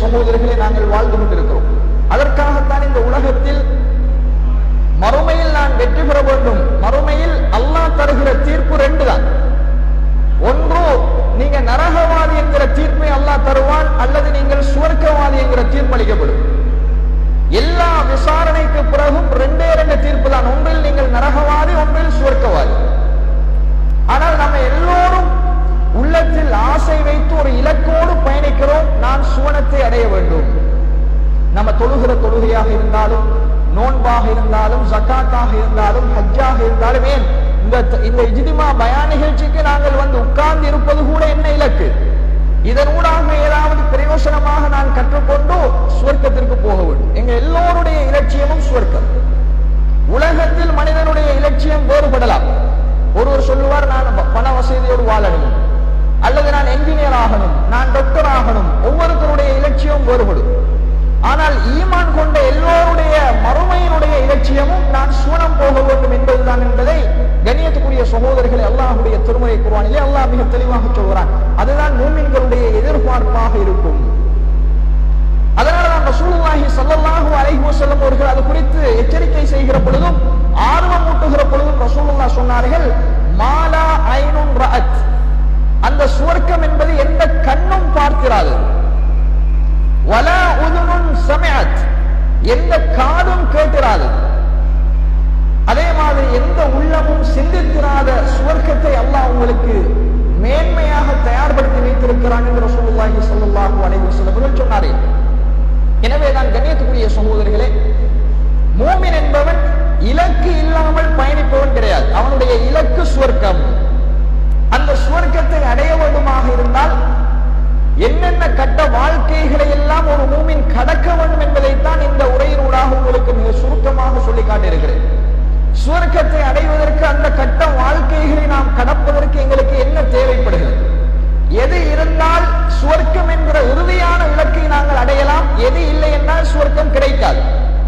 சகோதரர்களை நாங்கள் வாழ்ந்து கொண்டிருக்கிறோம் அதற்காகத்தான் இந்த உலகத்தில் மறுமையில் நான் வெற்றி பெற வேண்டும் மறுமையில் அல்லாஹ் தருகிற தீர்ப்பு ரெண்டு தான் ஒன்று நீங்க நரகவாதி என்கிற தீர்ப்பை அல்லாஹ் தருவான் அல்லது நீங்கள் சுவர்க்கவாதி என்கிற தீர்ப்பளிக்கப்படும் எல்லா விசாரணைக்கு பிறகும் ரெண்டே ரெண்டு தீர்ப்பு தான் ஒன்றில் நீங்கள் நரகவாதி ஒன்றில் சுவர்க்கவாதி ஆனால் நம்ம எல்லோரும் உள்ளத்தில் ஆசை வைத்து ஒரு இலக்கோடு பயணிக்கிறோம் நான் சுவனத்தை அடைய வேண்டும் நம்ம தொழுகிற தொழுகையாக இருந்தாலும் நோன்பாக இருந்தாலும் ஜக்காத்தாக இருந்தாலும் ஹஜ்ஜாக இருந்தாலும் ஏன் இந்த இந்த இஜிதிமா பயா நிகழ்ச்சிக்கு நாங்கள் வந்து உட்கார்ந்து இருப்பது கூட என்ன இலக்கு இதனூடாக ஏதாவது பிரயோசனமாக நான் கற்றுக்கொண்டு சுவர்க்கத்திற்கு போக வேண்டும் எங்க எல்லோருடைய இலட்சியமும் சுவர்க்கம் உலகத்தில் மனிதனுடைய இலட்சியம் வேறுபடலாம் ஒருவர் சொல்லுவார் நான் ப- பண வசதியோடு வாழணும் அல்லது நான் என்ஜினியர் ஆகணும் நான் டாக்டர் ஆகணும் ஒவ்வொருத்தருடைய இலட்சியம் வேறுபடும் ஆனால் ஈமான் கொண்ட எல்லோருடைய மறுமையினுடைய இலட்சியமும் நான் சுவனம் போக வேண்டும் என்பதுதான் என்பதை கண்ணியத்துக்குரிய சகோதரர்களை அல்லாஹ்வுடைய திருமறை குர்ஆனிலே அல்லாஹ் மிக தெளிவாக சொல்கிறான் அதுதான் மூமின்களுடைய எதிர்பார்ப்பாக இருக்கும் அதனால தான் ரசூலுல்லாஹி ஸல்லல்லாஹு அலைஹி வஸல்லம் அவர்கள் அது குறித்து எச்சரிக்கை செய்கிற பொழுதும் ஆர்வம் ஊட்டுகிற பொழுதும் ரசூலுல்லாஹ் சொன்னார்கள் மாலா ஐனுன் ரஅத் அந்த சுவர்க்கம் என்பது எந்த கண்ணும் பார்க்கிறாது வலா உதுனுன் சமஅத் எந்த காதும் கேட்டிராது அதே மாதிரி எந்த உள்ளமும் சிந்தித்திராத சுவர்க்கத்தை அல்லாஹ் உங்களுக்கு மேன்மையாக தயார்படுத்தி வைத்திருக்கிறான் என்று ரசூலுல்லாஹி ஸல்லல்லாஹு அலைஹி வஸல்லம் அவர்கள் சொன்னார்கள் எனவே நான் கண்ணியத்துக்குரிய சகோதரர்களே மூமின் என்பவன் இலக்கு இல்லாமல் பயணிப்பவன் கிடையாது அவனுடைய இலக்கு சுவர்க்கம் அந்த சுவர்க்கத்தை அடைய வேண்டுமாக இருந்தால் என்னென்ன கட்ட வாழ்க்கைகளை எல்லாம் ஒரு மூமின் கடக்க வேண்டும் என்பதைத்தான் இந்த உரையினூடாக உங்களுக்கு மிக சுருக்கமாக சொல்லி காட்டியிருக்கிறேன் சுவர்க்கத்தை அடைவதற்கு அந்த கட்ட வாழ்க்கைகளை நாம் கடப்பதற்கு எங்களுக்கு என்ன தேவைப்படுகிறது எது இருந்தால் சுவர்க்கம் என்கிற இறுதியான இலக்கை நாங்கள் அடையலாம் எது இல்லை என்றால் சுவர்க்கம் கிடைக்காது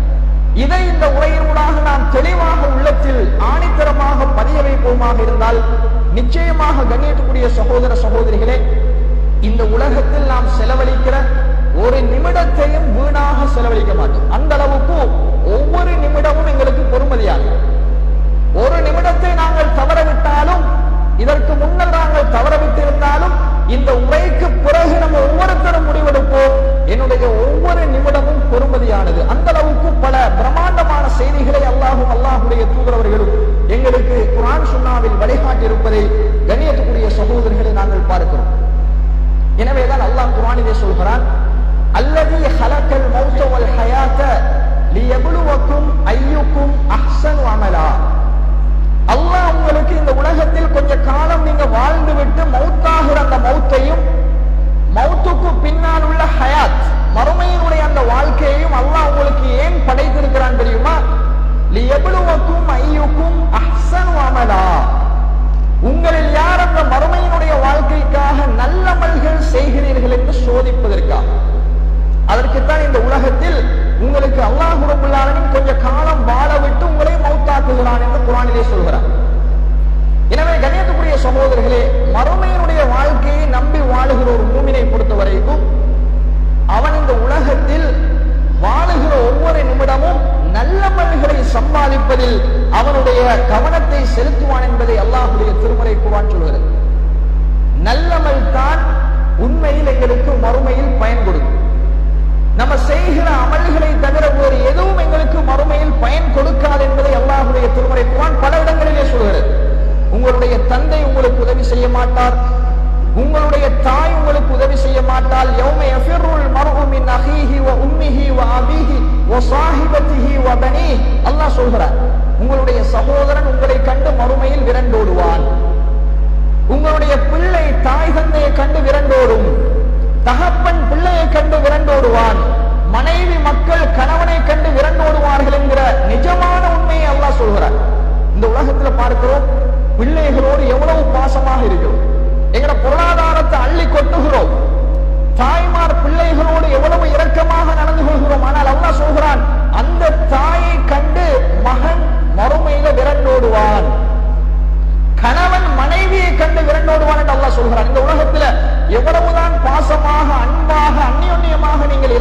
இதை இந்த உரையினூடாக நாம் தெளிவாக உள்ளத்தில் ஆணித்தரமாக பதிய வைப்போமாக இருந்தால் நிச்சயமாக கண்ணியத்துக்குரிய சகோதர சகோதரிகளே இந்த உலகத்தில் நாம் செலவழிக்கிற ஒரு நிமிடத்தையும் வீணாக செலவழிக்க மாட்டோம் அந்த அளவுக்கு ஒவ்வொரு நிமிடமும் எங்களுக்கு பொறுமதியாகும் ஒரு நிமிடத்தை நாங்கள் தவறவிட்டாலும் இதற்கு முன்னர் நாங்கள் தவறவிட்டிருந்தாலும் இந்த உரைக்கு பிறகு நம்ம ஒவ்வொருத்தரும் முடிவெடுப்போம் என்னுடைய ஒவ்வொரு நிமிடமும் பொறுமதியானது அந்த அளவுக்கு பல பிரம்மாண்டமான செய்திகளை அல்லாஹும் அல்லாஹுடைய தூதரவர்களும் எங்களுக்கு குரான் சுன்னாவில் வழிகாட்டி இருப்பதை கண்ணியத்துக்குரிய சகோதரர்களை நாங்கள் பார்க்கிறோம் எனவேதான் அல்லாஹ் குரானிலே சொல்கிறான் அல்லது ஹலக்கல் மௌத்த வல் ஹயாத்த லியபுலுவக்கும் ஐயுக்கும் அஹ்சன் அமலா அல்லாஹ் உங்களுக்கு இந்த உலகத்தில் கொஞ்ச காலம் நீங்க வாழ்ந்து விட்டு மௌத்தாகிற அந்த மௌத்தையும் மௌத்துக்கு பின்னால் உள்ள ஹயாத் மறுமையினுடைய அந்த வாழ்க்கையையும் அல்லாஹ் உங்களுக்கு ஏன் படைத்திருக்கிறான் தெரியுமா லியபுலுவக்கும் ஐயுக்கும் அஹ்சன் அமலா உங்களில் யார் அந்த மறுமையினுடைய வாழ்க்கைக்காக நல்லமல்கள் செய்கிறீர்கள் என்று சோதிப்பதற்காக அதற்குத்தான் இந்த உலகத்தில் உங்களுக்கு அல்லாஹ் ரபுல்லாலின் கொஞ்ச காலம் வாழ விட்டு உங்களை மௌத்தாக்குகிறான் என்று குரானிலே சொல்கிறான் எனவே கண்ணியத்துக்குரிய சகோதரர்களே மறுமையினுடைய வாழ்க்கையை நம்பி வாழுகிற ஒரு மூமினை பொறுத்த வரைக்கும் அவன் இந்த உலகத்தில் வாழுகிற ஒவ்வொரு நிமிடமும் நல்லமல்களை சம்பாதிப்பதில் அவனுடைய கவனத்தை செலுத்துவான் என்பதை அல்லாஹுடைய திருமறை குரான் சொல்கிறது நல்லமல் தான் உண்மையில் எங்களுக்கு மறுமையில் பயன் கொடுக்கும் நம்ம செய்கிற அமல்களை தவிர வேறு எதுவும் எங்களுக்கு மறுமையில் பயன் கொடுக்காது என்பதை அல்லாஹுடைய திருமறை குரான் பல இடங்களிலே சொல்கிறது உங்களுடைய தந்தை உங்களுக்கு உதவி செய்ய மாட்டார் உங்களுடைய தாய் உங்களுக்கு உதவி செய்ய மாட்டால் யௌம யஃபிருல் மர்உ மின் அஹீஹி வ உம்மிஹி வ அபீஹி வ ஸாஹிபத்திஹி வ பனீஹி அல்லாஹ் சொல்கிறார் உங்களுடைய சகோதரன் உங்களை கண்டு மறுமையில் விரண்டோடுவான் உங்களுடைய பிள்ளை தாய் தந்தையை கண்டு விரண்டோடும் தகப்பன் பிள்ளையை கண்டு விரண்டோடுவான் மனைவி மக்கள் கணவனை கண்டு விரண்டோடுவார்கள் என்கிற நிஜமான உண்மையை அல்லாஹ் சொல்கிறார் இந்த உலகத்துல பார்க்கிறோம் பிள்ளைகளோடு எவ்வளவு பாசமாக இருக்கிறோம் எங்கட பொருளாதாரத்தை அள்ளி கொட்டுகிறோம் தாய்மார் பிள்ளைகளோடு எவ்வளவு இரக்கமாக நடந்து கொள்கிறோம் ஆனால் அல்லாஹ் சொல்கிறான் அந்த தாயை கண்டு மகன் மறுமையில விரண்டோடுவான் கணவன் மனைவியை கண்டு விரண்டோடுவான் என்று அல்லாஹ் சொல்கிறான் இந்த உலகத்துல எவ்வளவுதான் பாசமாக அன்பாக அந்யோன்யமாக நீங்கள்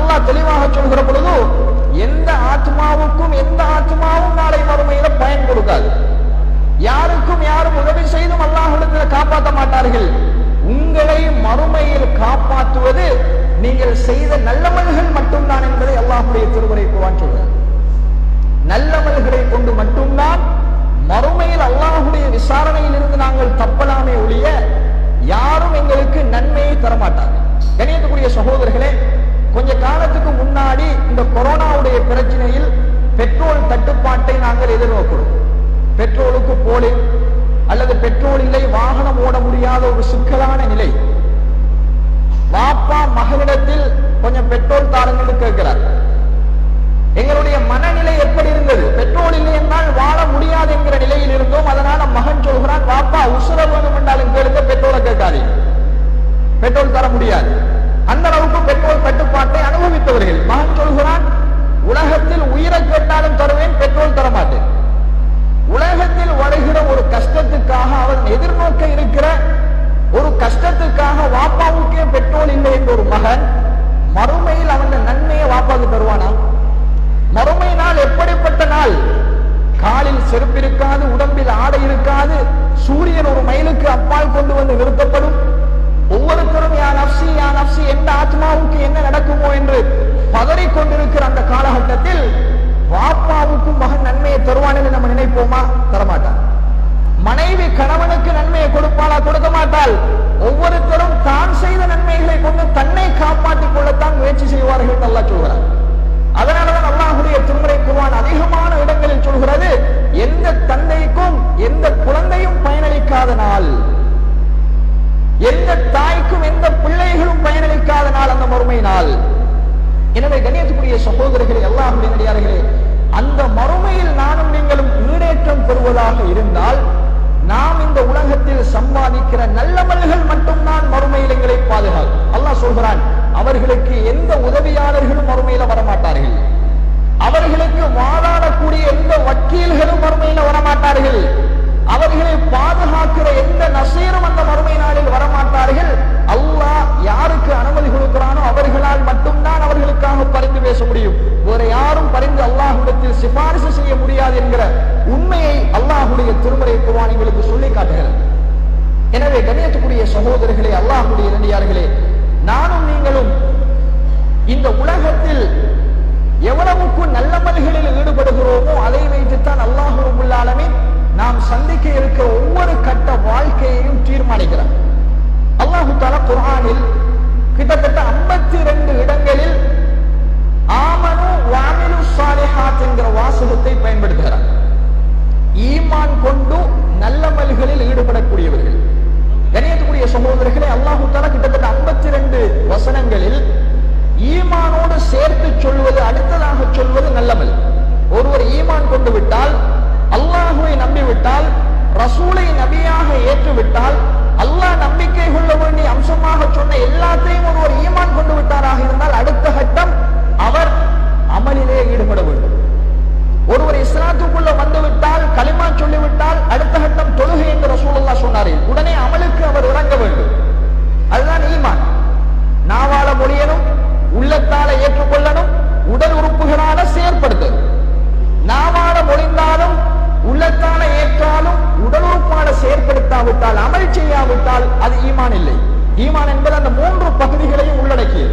அல்லாஹ் தெளிவாக சொல்கிற பொழுது எந்த ஆத்மாவுக்கும் எந்த ஆத்மாவும் நாளை மறுமையில பயன் கொடுக்காது யாருக்கும் யாரும் உதவி செய்தும் அல்லாஹ்விடத்தில் காப்பாற்ற மாட்டார்கள் உங்களை மறுமையில் காப்பாற்றுவது நீங்கள் செய்த நல்லமல்கள் மட்டும்தான் என்பதை அல்லாஹ்வுடைய திருமுறை குர்ஆன் சொல்றார் நல்லமல்களை கொண்டு மட்டும்தான் மறுமையில் அல்லாஹ்வுடைய விசாரணையில் இருந்து நாங்கள் தப்பலாமே ஒழிய யாரும் எங்களுக்கு நன்மையை தரமாட்டாங்க கணியத்துக்குரிய சகோதரர்களே கொஞ்ச காலத்துக்கு முன்னாடி இந்த கொரோனாவுடைய பிரச்சனையில் பெட்ரோல் தட்டுப்பாட்டை நாங்கள் எதிர்நோக்கிறோம் பெட்ரோலுக்கு போலி அல்லது பெட்ரோல் இல்லை வாகனம் ஓட முடியாத ஒரு சிக்கலான நிலை வாப்பா மகனிடத்தில் கொஞ்சம் பெட்ரோல் தாருங்கன்னு கேட்கிறார் எங்களுடைய மனநிலை எப்படி இருந்தது பெட்ரோல் இல்லை என்றால் வாழ முடியாது என்கிற நிலையில் இருந்தோம் அதனால மகன் சொல்கிறான் வாப்பா உசுர வேணும் என்றாலும் கேளுங்க பெட்ரோலை கேட்காதீங்க பெட்ரோல் தர முடியாது அந்த அளவுக்கு பெட்ரோல் தட்டுப்பாட்டை அனுபவித்தவர்கள் மகன் சொல்கிறான் உலகத்தில் உயிரை கேட்டாலும் தருவேன் பெட்ரோல் தர மாட்டேன் உலகத்தில் வருகிற ஒரு கஷ்டத்துக்காக அவன் எதிர்நோக்க இருக்கிற ஒரு கஷ்டத்துக்காக வாப்பாவுக்கே பெட்ரோல் இல்லை என்ற ஒரு மகன் மறுமையில் அவன் நன்மையை வாப்பாவுக்கு தருவானா மறுமை நாள் எப்படிப்பட்ட நாள் காலில் செருப்பு இருக்காது உடம்பில் ஆடை இருக்காது சூரியன் ஒரு மைலுக்கு அப்பால் கொண்டு வந்து நிறுத்தப்படும் ஒவ்வொருத்தரும் யா நப்சி யா நப்சி எந்த ஆத்மாவுக்கு என்ன நடக்குமோ என்று பதறிக் கொண்டிருக்கிற அந்த காலகட்டத்தில் வாப்பாவுக்கும் மகன் நன்மையை தருவான் என்று நம்ம நினைப்போமா தரமாட்டான் மனைவி கணவனுக்கு நன்மையை கொடுப்பாளா கொடுக்க மாட்டாள் ஒவ்வொருத்தரும் தான் செய்த நன்மைகளை கொண்டு தன்னை காப்பாற்றிக் கொள்ளத்தான் முயற்சி செய்வார்கள் என்று அல்லாஹ் சொல்கிறார் அதனாலதான் அல்லாஹுடைய திருமுறை குர்ஆன் அதிகமான இடங்களில் சொல்கிறது எந்த தந்தைக்கும் எந்த குழந்தையும் பயனளிக்காத நாள் எந்த தாய்க்கும் எந்த பிள்ளைகளும் பயனளிக்காத நாள் அந்த மறுமை நாள் எனவே கண்ணியத்துக்குரிய சகோதரர்களே அல்லாஹுடைய நடிகார்களே அந்த மறுமையில் நானும் நீங்களும் ஈடேற்றம் பெறுவதாக இருந்தால் நாம் இந்த உலகத்தில் சம்பாதிக்கிற நல்லமல்கள் மட்டும்தான் மறுமையில் எங்களை பாதுகாக்கும் அல்லாஹ் சொல்கிறான் அவர்களுக்கு எந்த உதவியாளர்களும் மறுமையில வரமாட்டார்கள் அவர்களுக்கு வாதாடக்கூடிய எந்த வக்கீல்களும் மறுமையில வரமாட்டார்கள் அவர்களை பாதுகாக்கிற எந்த நசீரும் அந்த மறுமை நாளில் வரமாட்டார்கள் அல்லாஹ் யாருக்கு அனுமதி கொடுக்கிறானோ அவர்களால் மட்டும்தான் அவர்களுக்காக பரிந்து பேச முடியும் வேற யாரும் பரிந்து அல்லாஹ்விடத்தில் சிபாரிசு செய்ய முடியாது என்கிற உண்மையை அல்லாஹுடைய திருமறை குர்ஆன் எங்களுக்கு சொல்லி காட்டுகிறது எனவே கணியத்துக்குரிய சகோதரர்களே அல்லாஹுடைய இரண்டியார்களே நானும் நீங்களும் இந்த உலகத்தில் எவ்வளவுக்கு நல்லமல்களில் ஈடுபடுகிறோமோ அதை வைத்துத்தான் அல்லாஹு ரபுல் ஆலமீன் நாம் சந்திக்க இருக்கிற ஒவ்வொரு கட்ட வாழ்க்கையையும் தீர்மானிக்கிறார் அல்லாஹு தாலா குர்ஆனில் கிட்டத்தட்ட 52 இடங்களில் ஆமனு வாமிலு சாலிஹாத் என்கிற வாசகத்தை பயன்படுத்துகிறார் ஈமான் கொண்டு நல்லமல்களில் ஈடுபடக்கூடியவர்கள் கணியத்துக்குரிய சகோதரர்களே அல்லாஹு தாலா கிட்டத்தட்ட 52 வசனங்களில் ஈமானோடு சேர்த்து சொல்வது அடுத்ததாக சொல்வது நல்லமல் ஒருவர் ஈமான் கொண்டு விட்டால் அல்லாஹுவை நம்பிவிட்டால் ரசூலை நபியாக ஏற்றுவிட்டால் அல்லாஹ் நம்பிக்கை கொள்ள வேண்டிய அம்சமாக சொன்ன எல்லாத்தையும் ஒருவர் ஈமான் கொண்டு விட்டாராக இருந்தால் அடுத்த கட்டம் அவர் அமலிலே ஈடுபட வேண்டும் ஒருவர் இஸ்லாத்துக்குள்ள வந்துவிட்டால் களிமா சொல்லிவிட்டால் அடுத்த கட்டம் தொழுகை என்று ரசூலுல்லா சொன்னார்கள் உடனே அமலுக்கு அவர் இறங்க வேண்டும் அதுதான் ஈமான் நாவால மொழியனும் உள்ளத்தால ஏற்றுக்கொள்ளணும் உடல் உறுப்புகளால செயற்படுத்தணும் நாவால மொழிந்தாலும் உள்ளத்தால ஏற்றாலும் உடல் உறுப்பால செயற்படுத்தாவிட்டால் அமல் செய்யாவிட்டால் அது ஈமான் இல்லை ஈமான் என்பது அந்த மூன்று பகுதிகளையும் உள்ளடக்கியது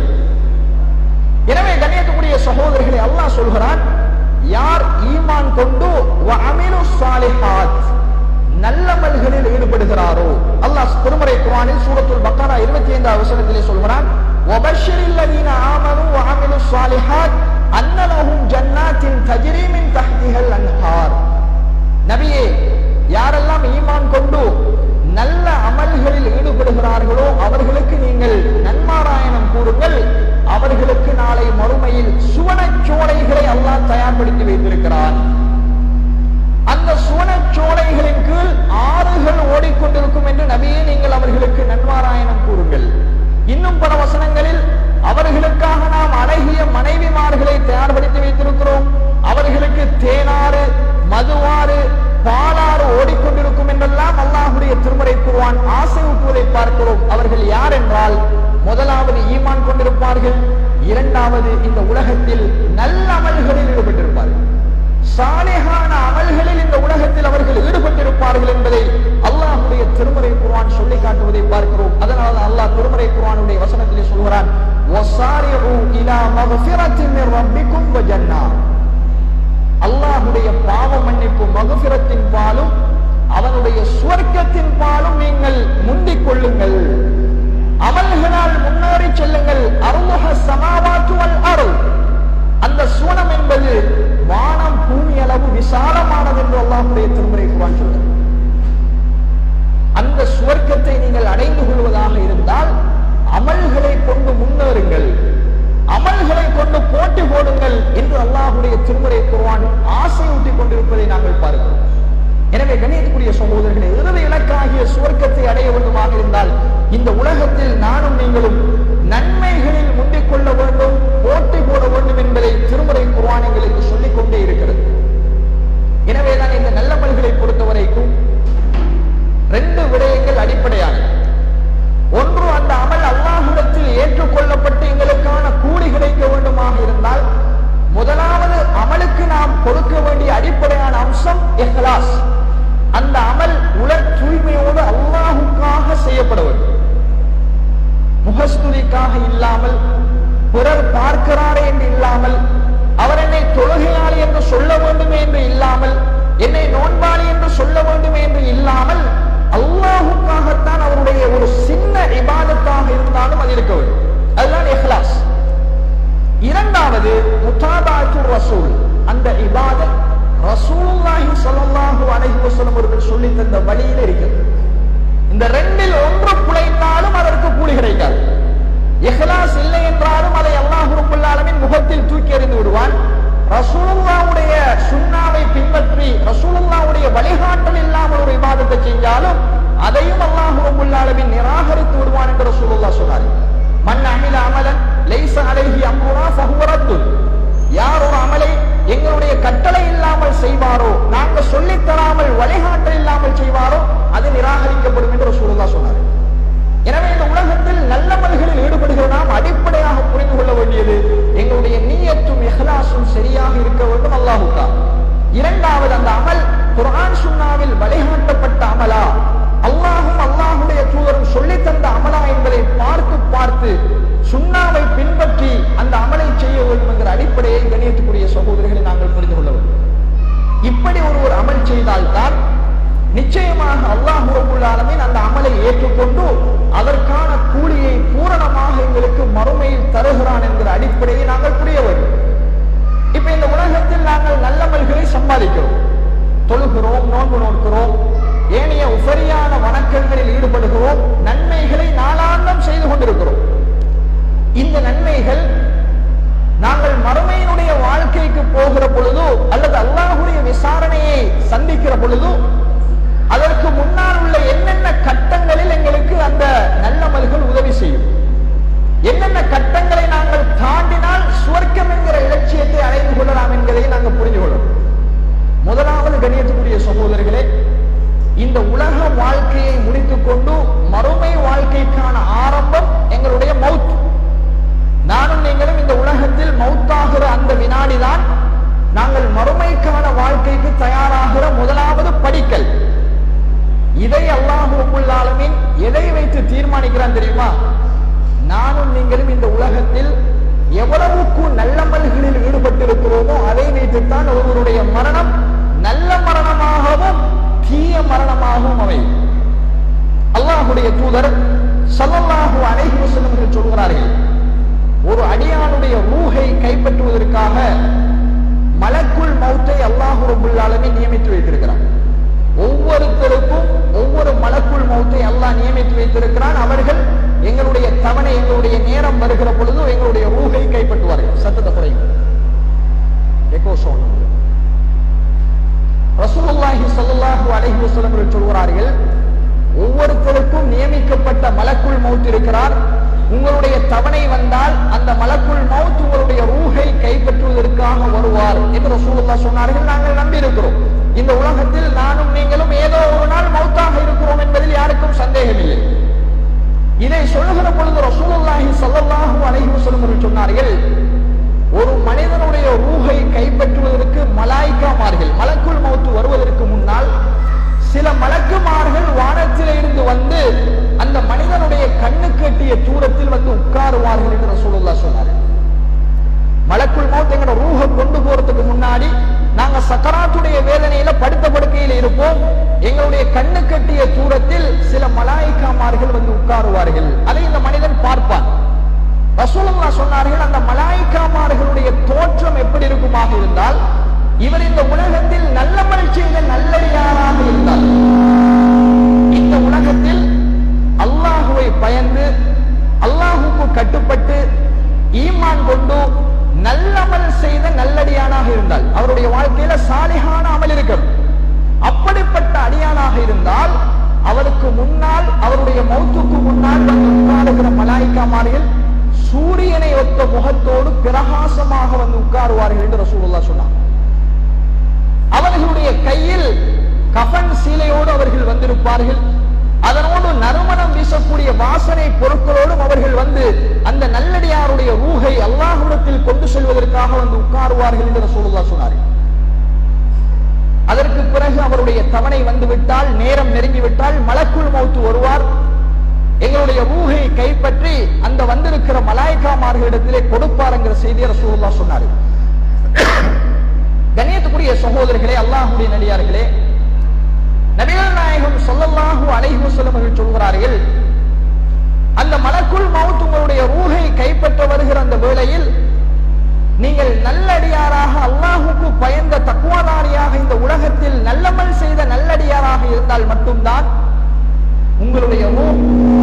எனவே கண்ணியத்துக்குரிய சகோதரர்களை அல்லாஹ் சொல்கிறான் யார் ஈமான் கொண்டு அமிலு சாலிஹாத் நல்லமல்களில் ஈடுபடுகிறாரோ அல்லாஹ் திருமறை குர்ஆனில் சூரத்துல் பக்கரா 25 வசனத்திலே சொல்கிறான் وبشر الذين آمنوا وعملوا الصالحات أن لهم جنات تجري من تحتها الأنهار நபியே யாரெல்லாம் ஈமான் கொண்டு நல்ல அமல்களில் ஈடுபடுகிறார்களோ அவர்களுக்கு நீங்கள் நன்மாராயணம் கூறுங்கள் அவர்களுக்கு நாளை மறுமையில் சுவனச்சோலைகளை அல்லாஹ் தயார்படுத்தி வைத்திருக்கிறான் அந்த சுவனச்சோலைகளின் கீழ் ஆறுகள் ஓடிக்கொண்டிருக்கும் என்று நபியே நீங்கள் அவர்களுக்கு நன்மாராயணம் கூறுங்கள் இன்னும் பல வசனங்களில் அவர்களுக்காக நாம் அழகிய மனைவிமார்களை தயார்படுத்தி வைத்திருக்கிறோம் அவர்களுக்கு தேனாறு மதுவாறு பாலாறு ஓடிக்கொண்டிருக்கும் என்றெல்லாம் அல்லாஹுடைய திருமறை குர்ஆன் ஆசை ஊட்டுவதை பார்க்கிறோம் அவர்கள் யார் என்றால் முதலாவது ஈமான் கொண்டிருப்பார்கள் இரண்டாவது இந்த இருப்பார்கள் என்பதை அல்லாஹ்வுடைய திருமறை குர்ஆன் சொல்லி காட்டுவதை பார்க்கிறோம் அதனால அல்லாஹ் திருமறை குர்ஆனுடைய வசனத்திலே சொல்கிறான் வசாரிஉ இலா மக்ஃபிரத்தின் மின் ரப்பிக்கும் வ ஜன்னா அல்லாஹ்வுடைய பாவ மன்னிப்பு மகஃபிரத்தின் பாலும் அவனுடைய சுவர்க்கத்தின் பாலும் நீங்கள் முந்திக் கொள்ளுங்கள் அமல்களால் முன்னேறி செல்லுங்கள் அருள்ஹ சமாவாத்து வல் அருள் அந்த சுவனம் என்பது வானம் பூமி அளவு விசாலமானது என்று அல்லாஹ்வுடைய திருமுறை குர்ஆன் சொல்லுது அந்த சுவர்க்கத்தை நீங்கள் அடைந்து கொள்வதாக இருந்தால் அமல்களை கொண்டு முன்னேறுங்கள் அமல்களை கொண்டு போட்டி போடுங்கள் என்று அல்லாஹ்வுடைய திருமுறை குர்ஆன் ஆசையூட்டிக் கொண்டிருப்பதை நாங்கள் பார்க்கிறோம் எனவே கணியத்துக்குரிய சகோதரர்களே இறுதி இலக்காகிய சுவர்க்கத்தை அடைய வேண்டுமாக இருந்தால் இந்த உலகத்தில் நானும் நீங்களும் நன்மைகளில் முந்திக் கொள்ள வேண்டும் போட்டி போட வேண்டும் என்பதை திருமுறை குர்ஆன் எங்களுக்கு சொல்லிக் கொண்டே இருக்கிறது எனவேதான் இந்த நல்லமல்களை பொறுத்த வரைக்கும் ரெண்டு விடயங்கள் அடிப்படையானது ஒன்று அந்த அமல் அல்லாஹ்விடத்தில் ஏற்றுக்கொள்ளப்பட்டு எங்களுக்கான கூலி கிடைக்க வேண்டுமாக இருந்தால் முதலாவது அமலுக்கு நாம் கொடுக்க வேண்டிய அடிப்படையான அம்சம் இஹ்லாஸ் அந்த அமல் உல தூய்மையோடு அல்லாஹுக்காக செய்யப்பட வேண்டும் முகஸ்துதிக்காக இல்லாமல் பிறர் பார்க்கிறாரே என்று இல்லாமல் அவர் என்னை தொழுகையாளி என்று சொல்ல வேண்டுமே என்று இல்லாமல் என்னை நோன்பாளி என்று சொல்ல வேண்டுமே என்று இல்லாமல் அல்லாஹுக்காகத்தான் அவருடைய ஒரு சின்ன இபாதத்தாக இருந்தாலும் அது இருக்க வேண்டும் அதுதான் இஹ்லாஸ் இரண்டாவது முத்தாபாத்து ரசூல் அந்த இபாதத் ரசூலுல்லாஹி ஸல்லல்லாஹு அலைஹி வஸல்லம் அவர்கள் சொல்லி தந்த வழியில் இருக்கிறது இந்த ரெண்டில் ஒன்று குலைத்தாலும் அதற்கு கூலி கிடைக்காது இஹ்லாஸ் இல்லை என்றாலும் அதை அல்லாஹ் ரப்பல் ஆலமீன் முகத்தில் தூக்கி எறிந்து விடுவான் ரசூலுல்லாஹ்வுடைய சுன்னாவை பின்பற்றி ரசூலுல்லாஹ்வுடைய வழிகாட்டல் இல்லாமல் ஒரு இபாதத்தை செஞ்சாலும் அதையும் அல்லாஹ் ரப்பல் ஆலமீன் நிராகரித்து விடுவான் என்று ரசூலுல்லாஹ் சொன்னார் மன் அமில அமலன் லைஸ அலைஹி அம்ருனா ஃபஹுவ ரத்துன் யார் ஒரு அமலை எங்களுடைய கட்டளை இல்லாமல் செய்வாரோ நாங்க சொல்லித் தராமல் வழிகாட்டல் இல்லாமல் செய்வாரோ அது நிராகரிக்கப்படும் என்று ரசூலுல்லாஹ் சொன்னார் எனவே இந்த உலகத்தில் நல்லமல்களில் ஈடுபடுகிற நாம் அடிப்படையாக புரிந்து கொள்ள வேண்டியது எங்களுடைய நீயத்தும் இஹ்லாஸும் சரியாக இருக்க வேண்டும் அல்லாஹுக்கா இரண்டாவது அந்த அமல் குர்ஆன் சுன்னாவில் வழிகாட்டப்பட்ட அமலா அல்லாஹும் அல்லாஹுடைய தூதரும் சொல்லித் தந்த அமலா என்பதை பார்த்து பார்த்து சுண்ணாவை பின்பற்றி அந்த அமலை செய்ய வேண்டும் என்கிற அடிப்படையை கணியத்துக்குரிய சகோதரிகளை நாங்கள் புரிந்து கொள்ள வேண்டும் இப்படி ஒரு ஒரு அமல் செய்தால்தான் நிச்சயமாக அல்லாஹ் ரபுல் ஆலமீன் அந்த அமலை ஏற்றுக்கொண்டு அதற்கான கூலியை பூரணமாக எங்களுக்கு மறுமையில் தருகிறான் என்கிற அடிப்படையை நாங்கள் புரிய வேண்டும் இப்ப இந்த உலகத்தில் நாங்கள் நல்லமல்களை சம்பாதிக்கிறோம் தொழுகிறோம் நோன்பு நோக்கிறோம் ஏனைய உபரியான வணக்கங்களில் ஈடுபடுகிறோம் நன்மைகளை நாளாந்தம் செய்து கொண்டிருக்கிறோம் இந்த நன்மைகள் நாங்கள் மறுமையினுடைய வாழ்க்கைக்கு போகிற பொழுதோ அல்லது அல்லாஹுடைய விசாரணையை சந்திக்கிற பொழுதோ அதற்கு முன்னால் உள்ள என்னென்ன கட்டங்களில் எங்களுக்கு அந்த நல்லமல்கள் உதவி செய்யும் என்னென்ன கட்டங்களை நாங்கள் தாண்டினால் சுவர்க்கம் என்கிற இலட்சியத்தை அடைந்து கொள்ளலாம் என்பதை நாங்கள் புரிந்து கொள்ளணும் முதலாவது கணியத்துக்குரிய சகோதரர்களே இந்த உலக வாழ்க்கையை முடித்துக் கொண்டு மறுமை வாழ்க்கைக்கான ஆரம்பம் எங்களுடைய மவுத் நானும் நீங்களும் இந்த உலகத்தில் மௌத்தாகிற அந்த வினாடிதான் நாங்கள் மறுமைக்கான வாழ்க்கைக்கு தயாராகிற முதலாவது படிக்கல் இதை அல்லாஹ் ரப்புல் ஆலமீன் எதை வைத்து தீர்மானிக்கிறான் தெரியுமா நானும் நீங்களும் இந்த உலகத்தில் எவ்வளவுக்கு நல்லமல்களில் ஈடுபட்டிருக்கிறோமோ அதை வைத்துத்தான் ஒருவருடைய மரணம் நல்ல மரணமாகவும் தீய மரணமாகவும் அமையும் அல்லாஹுடைய தூதர் ஸல்லல்லாஹு அலைஹி வஸல்லம் என்று சொல்கிறார்கள் ஒரு அடியானுடைய ரூஹை கைப்பற்றுவதற்காக மலக்குள் மௌத்தை அல்லாஹு ரபுல் ஆலமீன் நியமித்து வைத்திருக்கிறான் ஒவ்வொருத்தருக்கும் ஒவ்வொரு மலக்குள் மௌத்தை அல்லாஹ் நியமித்து வைத்திருக்கிறான் அவர்கள் எங்களுடைய தவணை எங்களுடைய நேரம் வருகிற பொழுது எங்களுடைய ரூஹை கைப்பற்றுவார்கள் சத்தத்தை குறையும் எக்கோ சவுண்ட் ரசூலுல்லாஹி ஸல்லல்லாஹு அலைஹி வஸல்லம் அவர்கள் சொல்கிறார்கள் ஒவ்வொருத்தருக்கும் நியமிக்கப்பட்ட மலக்குள் மௌத் இருக்கிறார் உங்களுடைய தவணை வந்தால் அந்த மலக்குள் மௌத் உங்களுடைய ரூஹை கைப்பற்றுவதற்காக வருவார் என்று ரசூலுல்லாஹ் சொன்னார்கள் நாங்கள் நம்பி இருக்கிறோம் இந்த உலகத்தில் நானும் நீங்களும் ஏதோ ஒரு நாள் மௌத்தாக இருக்கிறோம் என்பதில் யாருக்கும் சந்தேகம் இல்லை இதை சொல்லுகிற பொழுது ரசூலுல்லாஹி ஸல்லல்லாஹு அலைஹி வஸல்லம் அவர்கள் சொன்னார்கள் ஒரு மனிதனுடைய ரூஹை கைப்பற்றுவதற்கு மலாய்க்காமார்கள் மலக்குள் மௌத்து வருவதற்கு முன்னால் சில மல உட்காருவார்கள் என்று ரசூலுல்லாஹ் சொன்னார் மலக்குள் மௌத் எங்கட ரூஹ கொண்டு போறதுக்கு முன்னாடி நாங்க சக்கராத்துடைய வேதனையில படுத்த படுக்கையில் இருப்போம் எங்களுடைய கண்ணு கட்டிய தூரத்தில் சில மலாய்க்காமார்கள் வந்து உட்காருவார்கள் அதை இந்த மனிதன் பார்ப்பான் ரசூலுல்லா சொன்னார்கள் அந்த மலாய்க்காமார்களுடைய தோற்றம் எப்படி இருக்குமாக இருந்தால் இவர் இந்த உலகத்தில் நல்லமல் செய்த நல்லடியாராக இருந்தால் இந்த உலகத்தில் அல்லாஹுவை பயந்து அல்லாஹுக்கு கட்டுப்பட்டு ஈமான் கொண்டு நல்லமல் செய்த நல்லடியானாக இருந்தால் அவருடைய வாழ்க்கையில சாலிகான அமல் இருக்கும் அப்படிப்பட்ட அடியானாக இருந்தால் அவருக்கு முன்னால் அவருடைய மௌத்துக்கு முன்னால் வந்து உட்காருகிற மலாய்க்காமார்கள் சூரியனை ஒத்த முகத்தோடு பிரகாசமாக வந்து உட்காருவார்கள் என்று ரசூலுல்லாஹ் சொன்னார் அவர்களுடைய கையில் கஃன் சீலையோடு அவர்கள் வந்திருப்பார்கள் அதனோடு நறுமணம் வீசக்கூடிய வாசனை பொருட்களோடும் அவர்கள் வந்து அந்த நல்லடியாருடைய ரூஹை அல்லாஹ்விடத்தில் கொண்டு செல்வதற்காக வந்து உட்காருவார்கள் என்று ரசூலுல்லாஹ் சொன்னார்கள் அதற்கு பிறகு அவருடைய தவணை வந்துவிட்டால் நேரம் நெருங்கிவிட்டால் மலக்குள் மௌத்து வருவார் எங்களுடைய ரூஹை கைப்பற்றி அந்த வந்திருக்கிற மலாய்க்காமார்களிடத்திலே கொடுப்பாருங்கிற செய்தியை ரசூலுல்லாஹ் சொன்னார்கள் கண்ணியத்துக்குரிய சகோதரர்களே அல்லாஹுடைய நடிகார்களே நபிகள் நாயகம் சொல்லல்லாஹு அலைஹி வஸல்லம் அவர்கள் சொல்கிறார்கள் அந்த மலக்குள் மவுத் உங்களுடைய ரூஹை கைப்பற்ற வருகிற அந்த வேளையில் நீங்கள் நல்லடியாராக அல்லாஹுக்கு பயந்த தக்குவாதாரியாக இந்த உலகத்தில் நல்லமல் செய்த நல்லடியாராக இருந்தால் மட்டும்தான் உங்களுடைய ரூஹ்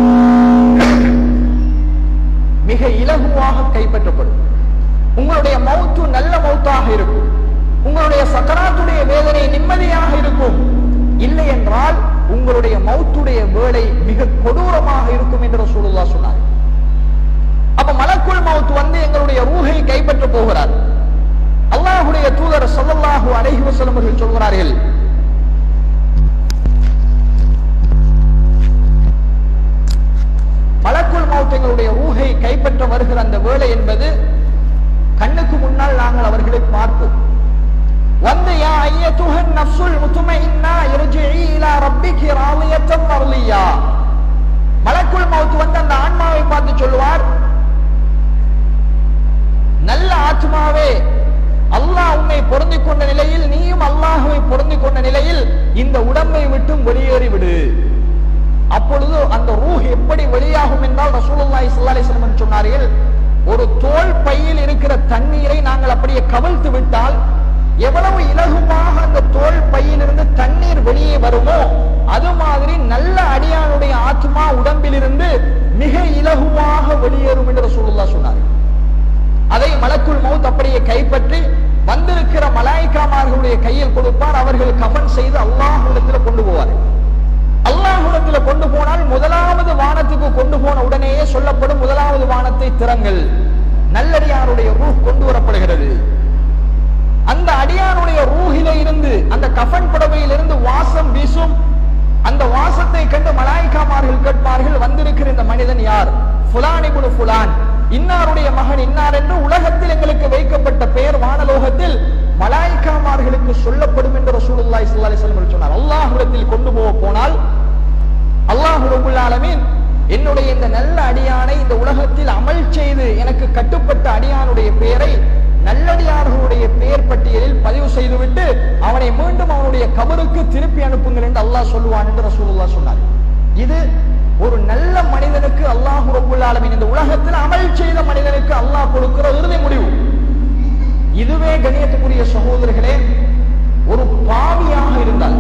மிக இலகுவாக கைப்பற்றப்படும் உங்களுடைய மௌத்து நல்ல மௌத்தாக இருக்கும் உங்களுடைய சக்கராத்துடைய வேதனை நிம்மதியாக இருக்கும் இல்லை என்றால் உங்களுடைய மௌத்துடைய வேலை மிக கொடூரமாக இருக்கும் என்று ரசூலுல்லாஹ் சொன்னார் அப்ப மலக்குள் மவுத் வந்து எங்களுடைய ரூஹை கைப்பற்ற போகிறார் அல்லாஹுடைய தூதர் ஸல்லல்லாஹு அலைஹி வஸல்லம் அவர்கள் சொல்கிறார்கள் மலக்குள் மவுத் எங்களுடைய ரூஹை கைப்பற்ற வருகிற அந்த வேலை என்பது கண்ணுக்கு முன்னால் நாங்கள் அவர்களை பார்ப்போம் வந்து யா ஐயத்துஹன் நஃப்சுல் முத்துமைன்னா இர்ஜிஇ இலா ரப்பிகி ராலியத்தன் மர்லியா மலக்குள் மவுத் வந்து அந்த ஆன்மாவை பார்த்து சொல்லுவார் நல்ல ஆத்மாவே அல்லாஹ் உன்னை பொருந்திக் கொண்ட நிலையில் நீயும் அல்லாஹுவை பொருந்திக் கொண்ட நிலையில் இந்த உடம்பை விட்டும் வெளியேறி விடு அப்பொழுது அந்த ரூஹ் எப்படி வெளியாகும் என்றால் ரசூலுல்லாஹி ஸல்லல்லாஹு அலைஹி வஸல்லம் சொன்னார்கள் ஒரு தோல் பையில் இருக்கிற தண்ணீரை நாங்கள் அப்படியே கவிழ்த்து விட்டால் எவ்வளவு இலகுவாக அந்த தோல் பையிலிருந்து தண்ணீர் வெளியே வருமோ அது மாதிரி நல்ல அடியானுடைய ஆத்மா உடம்பிலிருந்து மிக இலகுவாக வெளியேறும் என்று ரசூலுல்லாஹ் சொன்னார்கள் அதை மலக்குள் மவுத் அப்படியே கைப்பற்றி வந்திருக்கிற மலாய்க்காமார்களுடைய கையில் கொடுப்பார் அவர்கள் கஃன் செய்து அல்லாஹ்விடத்துல கொண்டு போவார்கள் அல்லாஹ்விடத்துல கொண்டு போனால் முதலாவது வானத்துக்கு கொண்டு போன உடனேயே சொல்லப்படும் முதலாவது வானத்தை திறங்கள் நல்லடியாருடைய ரூஹ் கொண்டு வரப்படுகிறது அந்த அடியானுடைய ரூஹில இருந்து அந்த கஃன் புடவையில் இருந்து வாசம் வீசும் அந்த வாசத்தை கண்டு மலாய்க்காமார்கள் கேட்பார்கள் வந்திருக்கிற இந்த மனிதன் யார் ஃபுலான் இப்னு ஃபுலான் இன்னாருடைய மகன் இன்னார் என்று உலகத்தில் எங்களுக்கு வைக்கப்பட்ட பெயர் வானலோகத்தில் மலாய்க்காமார்களுக்கு சொல்லப்படும் என்று ரசூலுல்லாஹி ஸல்லல்லாஹு அலைஹி வஸல்லம் சொன்னார் அல்லாஹ்விடத்தில் கொண்டு போக போனால் அல்லாஹ் ரப்பல் ஆலமீன் என்னுடைய இந்த நல்ல அடியானை இந்த உலகத்தில் அமல் செய்து எனக்கு கட்டுப்பட்ட அடியானுடைய பெயரை நல்லடியார்களுடைய பெயர் பட்டியலில் பதிவு செய்துவிட்டு அவனை மீண்டும் அவனுடைய கபருக்கு திருப்பி அனுப்புங்கள் என்று அல்லாஹ் சொல்லுவான் என்று ரசூலுல்லாஹ் சொன்னார் இது ஒரு நல்ல மனிதனுக்கு அல்லாஹ் ரப்பல் ஆலமீன் இந்த உலகத்தில் அமல் செய்த மனிதனுக்கு அல்லாஹ் கொடுக்கிற இறுதி முடிவு இதுவே கணியத்துக்குரிய சகோதரர்களே ஒரு பாவியாக இருந்தால்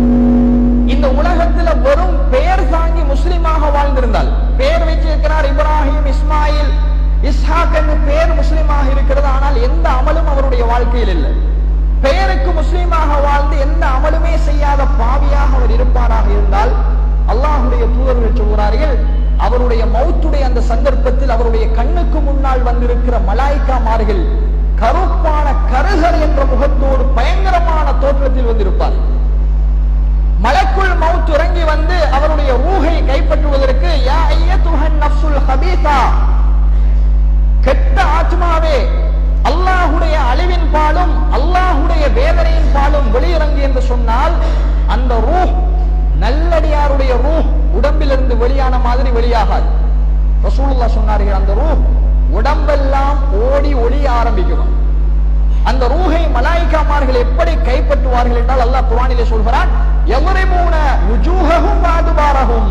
இந்த உலகத்துல வெறும் பெயர் தாங்கி முஸ்லிமாக வாழ்ந்திருந்தால் பெயர் வச்சிருக்கிறார் இப்ராஹிம் இஸ்மாயில் இஸ்ஹாக் என்று பெயர் முஸ்லிமாக இருக்கிறது ஆனால் எந்த அமலும் அவருடைய வாழ்க்கையில் இல்லை பெயருக்கு முஸ்லிமாக வாழ்ந்து எந்த அமலுமே செய்யாத பாவியாக அவர் இருப்பாராக இருந்தால் அல்லாஹுடைய தூதர்கள் சொல்கிறார்கள் அவருடைய மௌத்துடைய அந்த சந்தர்ப்பத்தில் அவருடைய கண்ணுக்கு முன்னால் வந்திருக்கிற மலாய்க்காமார்கள் கருப்பான கருகர் என்ற முகத்தோடு பயங்கரமான தோற்றத்தில் வந்திருப்பார் மலக்குள் மவுத் இறங்கி வந்து அவருடைய ரூஹை கைப்பற்றுவதற்கு யா ஐயத்துஹன் நஃப்சுல் ஹபீதா கெட்ட ஆத்மாவே அல்லாஹுடைய அழிவின் பாலும் அல்லாஹுடைய வேதனையின் பாலும் வெளியிறங்கு என்று சொன்னால் அந்த ரூஹ் நல்லடியாருடைய ரூஹ் உடம்பிலிருந்து வெளியான மாதிரி வெளியாகாது ரசூலுல்லா சொன்னார்கள் அந்த ரூஹ் உடம்பெல்லாம் ஓடி ஒளிய ஆரம்பிக்கும் அந்த ரூஹை மலாய்க்காமார்கள் எப்படி கைப்பற்றுவார்கள் என்றால் அல்லாஹ் குர்ஆனிலே சொல்கிறான் எவரிமூன வுஜூஹஹும் வாதுபாரஹும்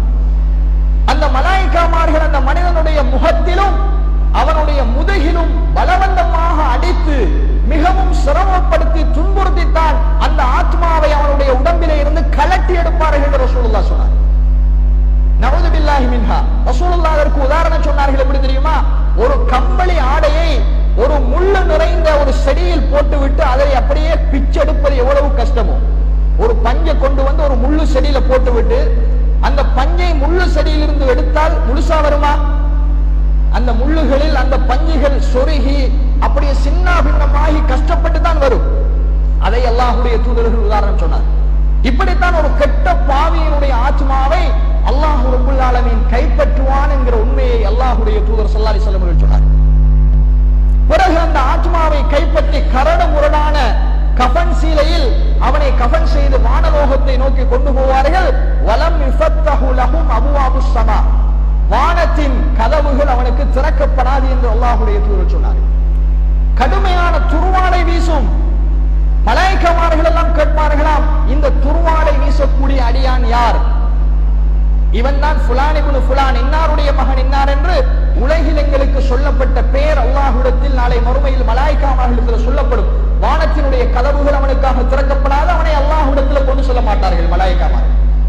அந்த மலாய்க்காமார்கள் அந்த மனிதனுடைய முகத்திலும் அவனுடைய முதுகிலும் பலவந்தமாக அடித்து மிகவும் சிரமப்படுத்தி துன்புறுத்தித்தான் அந்த ஆத்மாவை அவனுடைய உடம்பிலே இருந்து கலட்டி எடுப்பார்கள் என்று ரசூலுல்லாஹ் சொன்னார் நவுது பில்லாஹி மின்ஹா ரசூலுல்லாஹ் அதற்கு உதாரணம் சொன்னார்கள் எப்படி தெரியுமா ஒரு கம்பளி ஆடையை ஒரு முள்ளு நிறைந்த ஒரு செடியில் போட்டுவிட்டு அதை அப்படியே பிச்செடுப்பது எவ்வளவு கஷ்டமோ ஒரு பஞ்சை கொண்டு வந்து ஒரு முள்ளு செடியில போட்டுவிட்டு அந்த பஞ்சை முள்ளு செடியிலிருந்து எடுத்தால் முழுசா வருமா அந்த முள்ளுகளில் அந்த பஞ்சுகள் சொருகி அப்படியே சின்ன பின்னமாகி கஷ்டப்பட்டு தான் வரும் அதை அல்லாஹுடைய தூதர்கள் உதாரணம் சொன்னார் இப்படித்தான் ஒரு கெட்ட பாவியினுடைய ஆத்மாவை அல்லாஹு ரபுல் ஆலமீன் கைப்பற்றுவான் என்கிற உண்மையை அல்லாஹுடைய தூதர் ஸல்லல்லாஹு அலைஹி வஸல்லம் சொன்னார் பிறகு அந்த ஆத்மாவை கைப்பற்றி கரடு முரடான கஃன் சீலையில் அவனை கஃன் செய்து வானலோகத்தை நோக்கி கொண்டு போவார்கள் வலம் யுஃபத்தஹு லஹும் அபுவாபு ஸமா வானத்தின் கதவுகள் அவனுக்கு திறக்கப்படாது என்று அல்லாஹ்வுடைய தூதர் சொன்னார் கடுமையான துருவாடை வீசும் மலாய்க்கமார்கள் எல்லாம் கேட்பார்களாம் இந்த துருவாடை வீசக்கூடிய அடியான் யார் இவன் தான் ஃபுலான் இப்னு ஃபுலான் இன்னாருடைய மகன் இன்னார் என்று உலகில் எங்களுக்கு சொல்லப்பட்ட பெயர் அல்லாஹ்விடத்தில் நாளை மறுமையில் மலாய்க்காமர்களிடத்தில் சொல்லப்படும் வானத்தினுடைய கதவுகள் அவனுக்காக திறக்கப்படாது அவனை அல்லாஹ்விடத்தில் கொண்டு சொல்ல மாட்டார்கள் மலாய்க்காமார்கள்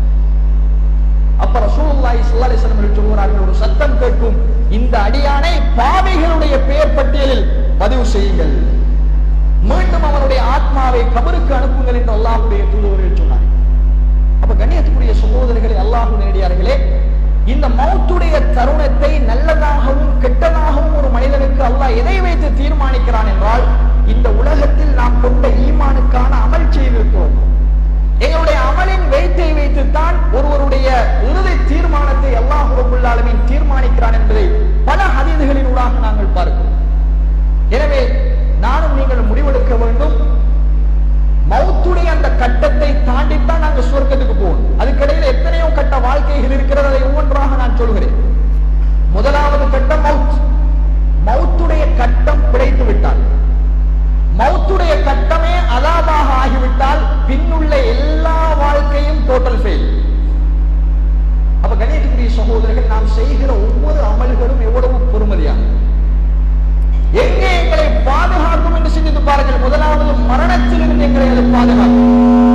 அப்ப ரசூலுல்லாஹி ஸல்லல்லாஹு அலைஹி வஸல்லம் சொல்கிறார்கள் ஒரு சத்தம் கேட்கும் இந்த அடியானை பாவிகளுடைய பெயர் பட்டியலில் பதிவு செய்யுங்கள் மீண்டும் அவனுடைய ஆத்மாவை கபருக்கு அனுப்புங்கள் என்று அல்லாஹ்வுடைய தூதுவர்கள் சொன்னார் அப்ப கண்ணியத்துக்குரிய சகோதரர்களே அல்லாஹ் நேடியார்களே இந்த மௌத்துடைய தருணத்தை நல்லதாகவும் கெட்டதாகவும் ஒரு மனிதனுக்கு அல்லாஹ் எதை வைத்து தீர்மானிக்கிறான் என்றால் இந்த உலகத்தில் நாம் கொண்ட ஈமானுக்கான அமல் செய்திருக்கிறோம் எங்களுடைய அமலின் வெயிட்டை வைத்துத்தான் ஒருவருடைய இறுதி தீர்மானத்தை அல்லாஹ் ரபுல் ஆலமீன் தீர்மானிக்கிறான் என்பதை பல ஹதீதுகளின் ஊடாக நாங்கள் பார்க்கிறோம் எனவே நானும் நீங்கள் முடிவெடுக்க வேண்டும் மௌத்துடைய அந்த கட்டத்தை தாண்டித்தான் நாங்க சொர்க்கத்துக்கு போகணும் அதுக்கிடையில் எத்தனையோ கட்ட வாழ்க்கைகள் இருக்கிறது அதை ஒவ்வொன்றாக நான் சொல்கிறேன் முதலாவது கட்டம் மவுத் மௌத்துடைய கட்டம் பிழைத்து விட்டால் மௌத்துடைய கட்டமே அலாபாக ஆகிவிட்டால் பின்னுள்ள எல்லா வாழ்க்கையும் டோட்டல் ஃபெயில் அப்ப கணேசக்குரிய சகோதரர்கள் நாம் செய்கிற ஒவ்வொரு அமல்களும் எவ்வளவு பொறுமதியானது எங்கே எங்களை பாதுகாக்கும் என்று சிந்தித்து பாருங்கள் முதலாவது மரணத்திலிருந்து எங்களை அது பாதுகாக்கும்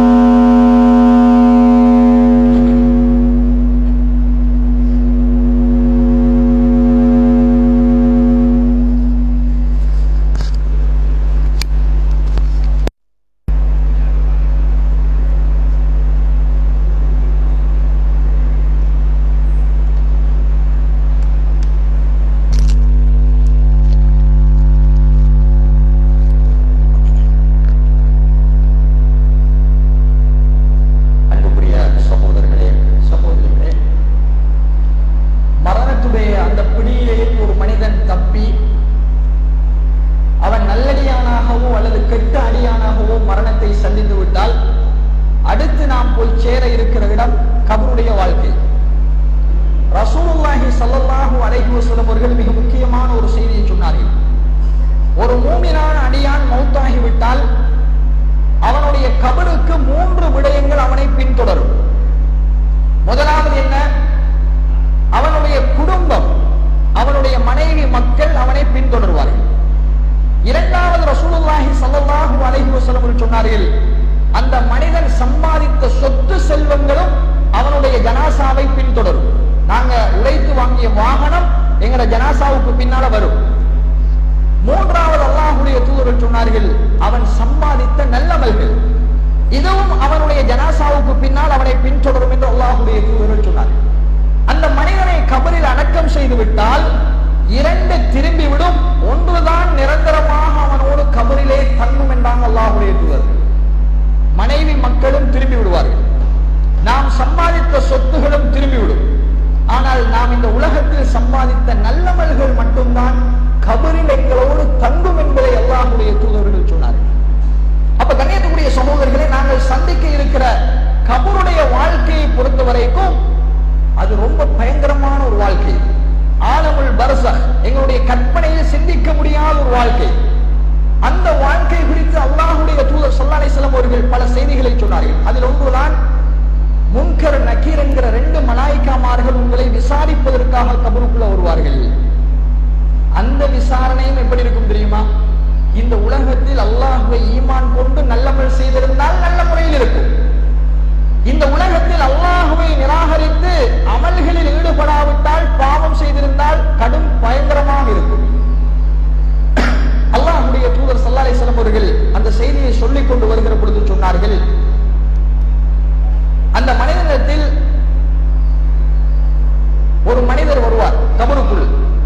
அன்புக்குரிய சகோதரர்களே சகோதரிகளே மரணத்துடைய அந்த பிடியிலேயும் ஒரு மனிதன் தப்பி அவன் நல்லடியானாகவோ அல்லது கெட்ட அடியானாகவோ மரணத்தை சந்தித்து விட்டால் அடுத்து நாம் போய் சேர இருக்கிற இடம் கபருடைய வாழ்க்கை ரசூலுல்லாஹி ஸல்லல்லாஹு அலைஹி வஸல்லம் அவர்கள் மிக முக்கியமான ஒரு செய்தியை சொன்னார்கள் ஒரு மூமினான அடியான் மௌத்தாகி விட்டால் அவனுடைய கபருக்கு மூன்று விடயங்கள் அவனை பின்தொடரும் முதலாவது என்ன அவனுடைய குடும்பம் அவனுடைய மனைவி மக்கள் அவனை பின்தொடர்வார்கள் இரண்டாவது ரசூலுல்லாஹி ஸல்லல்லாஹு அலைஹி வஸல்லம் அவர்கள் சொன்னார்கள் அந்த மனிதன் சம்பாதித்த சொத்து செல்வங்களும் அவனுடைய ஜனாசாவை பின்தொடரும் நாங்க உழைத்து வாங்கிய வாகனம் எங்கட ஜனாசாவுக்கு பின்னால வரும் மூன்றாவது அல்லாஹுடைய தூதர்கள் சொன்னார்கள் அவன் சம்பாதித்த நல்லமல்கள் இதுவும் அவனுடைய ஜனாசாவுக்கு பின்னால் அவனை பின்தொடரும் என்று அல்லாஹுடைய தூதர்கள் சொன்னார்கள் அந்த மனிதனை கபரில் அடக்கம் செய்து விட்டால் இரண்டு திரும்பிவிடும் ஒன்றுதான் நிரந்தரமாக அவனோடு கபரிலே தங்கும் என்றாங்க அல்லாஹுடைய தூதர்கள் மனைவி மக்களும் திரும்பி விடுவார்கள் நாம் சம்பாதித்த சொத்துகளும் திரும்பிவிடும் ஆனால் நாம் இந்த உலகத்தில் சம்பாதித்த நல்லமல்கள் மட்டும்தான் கபரில் எங்களோடு தங்கும் என்பதை அல்லாஹுடைய தூதர்கள் சொன்னார்கள் அப்ப கண்ணியத்துக்குரிய சகோதரர்களை நாங்கள் சந்திக்க இருக்கிற கபருடைய வாழ்க்கையை பொறுத்த வரைக்கும் அது ரொம்ப பயங்கரமான ஒரு வாழ்க்கை கற்பனையில் சிந்திக்க முடியாத ஒரு வாழ்க்கை அந்த வாழ்க்கை குறித்து அல்லாஹுடைய தூதர் ஸல்லல்லாஹு அலைஹி வஸல்லம் அவர்கள் பல செய்திகளை சொன்னார்கள் அதில் ஒன்றுதான் முன்கர் நக்கீர் என்கிற ரெண்டு மலாய்க்காமார்கள் உங்களை விசாரிப்பதற்காக கபருக்குள்ள வருவார்கள் அந்த விசாரணையும் எப்படி இருக்கும் தெரியுமா இந்த உலகத்தில் அல்லாஹ்வை ஈமான் கொண்டு நல்லமல் செய்திருந்தால் நல்ல முறையில் இருக்கும் இந்த உலகத்தில் அல்லாஹுவை நிராகரித்து அமல்களில் ஈடுபடாவிட்டால் பாவம் செய்திருந்தால் கடும் பயங்கரமாக இருக்கும் அல்லாஹுடைய தூதர் ஸல்லல்லாஹு அலைஹி வஸல்லம் அவர்கள் அந்த செய்தியை சொல்லிக் கொண்டு வருகிற பொழுது சொன்னார்கள் அந்த மனிதனிடத்தில் ஒரு மனிதர் வருவார் கபருக்குள்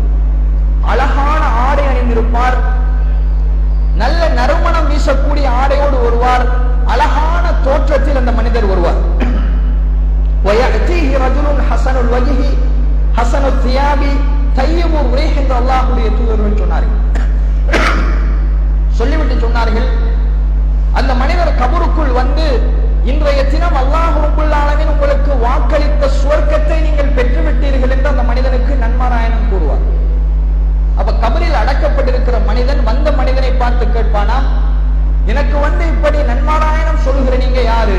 அழகான ஆடை அணிந்திருப்பார் நல்ல நறுமணம் வீசக்கூடிய ஆடையோடு வருவார் அழகான தோற்றத்தில் அந்த மனிதர் வருவார் وَيَأْتِيهِ رَجُلٌ حَسَنُ الْوَجْهِ حَسَنُ الثِّيَابِ طَيِّبُ الرِّيحِ என்று அல்லாஹ்வுடைய தூதர்கள் சொன்னார்கள் சொல்லிவிட்டு சொன்னார்கள் அந்த மனிதர் கபருக்குள் வந்து இன்றைய தினம் அல்லாஹ் ரப்பல் ஆலமீன் உங்களுக்கு வாக்களித்த சுவர்க்கத்தை நீங்கள் பெற்றுவிட்டீர்கள் என்று அந்த மனிதனுக்கு நன்மாராயணம் கூறுவார் அப்ப கபரில் அடக்கப்பட்டிருக்கிற மனிதன் வந்த மனிதனை பார்த்து கேட்பானாம் எனக்கு வந்து இப்படி நன்மாராயணம் சொல்லுகிற நீங்க யாரு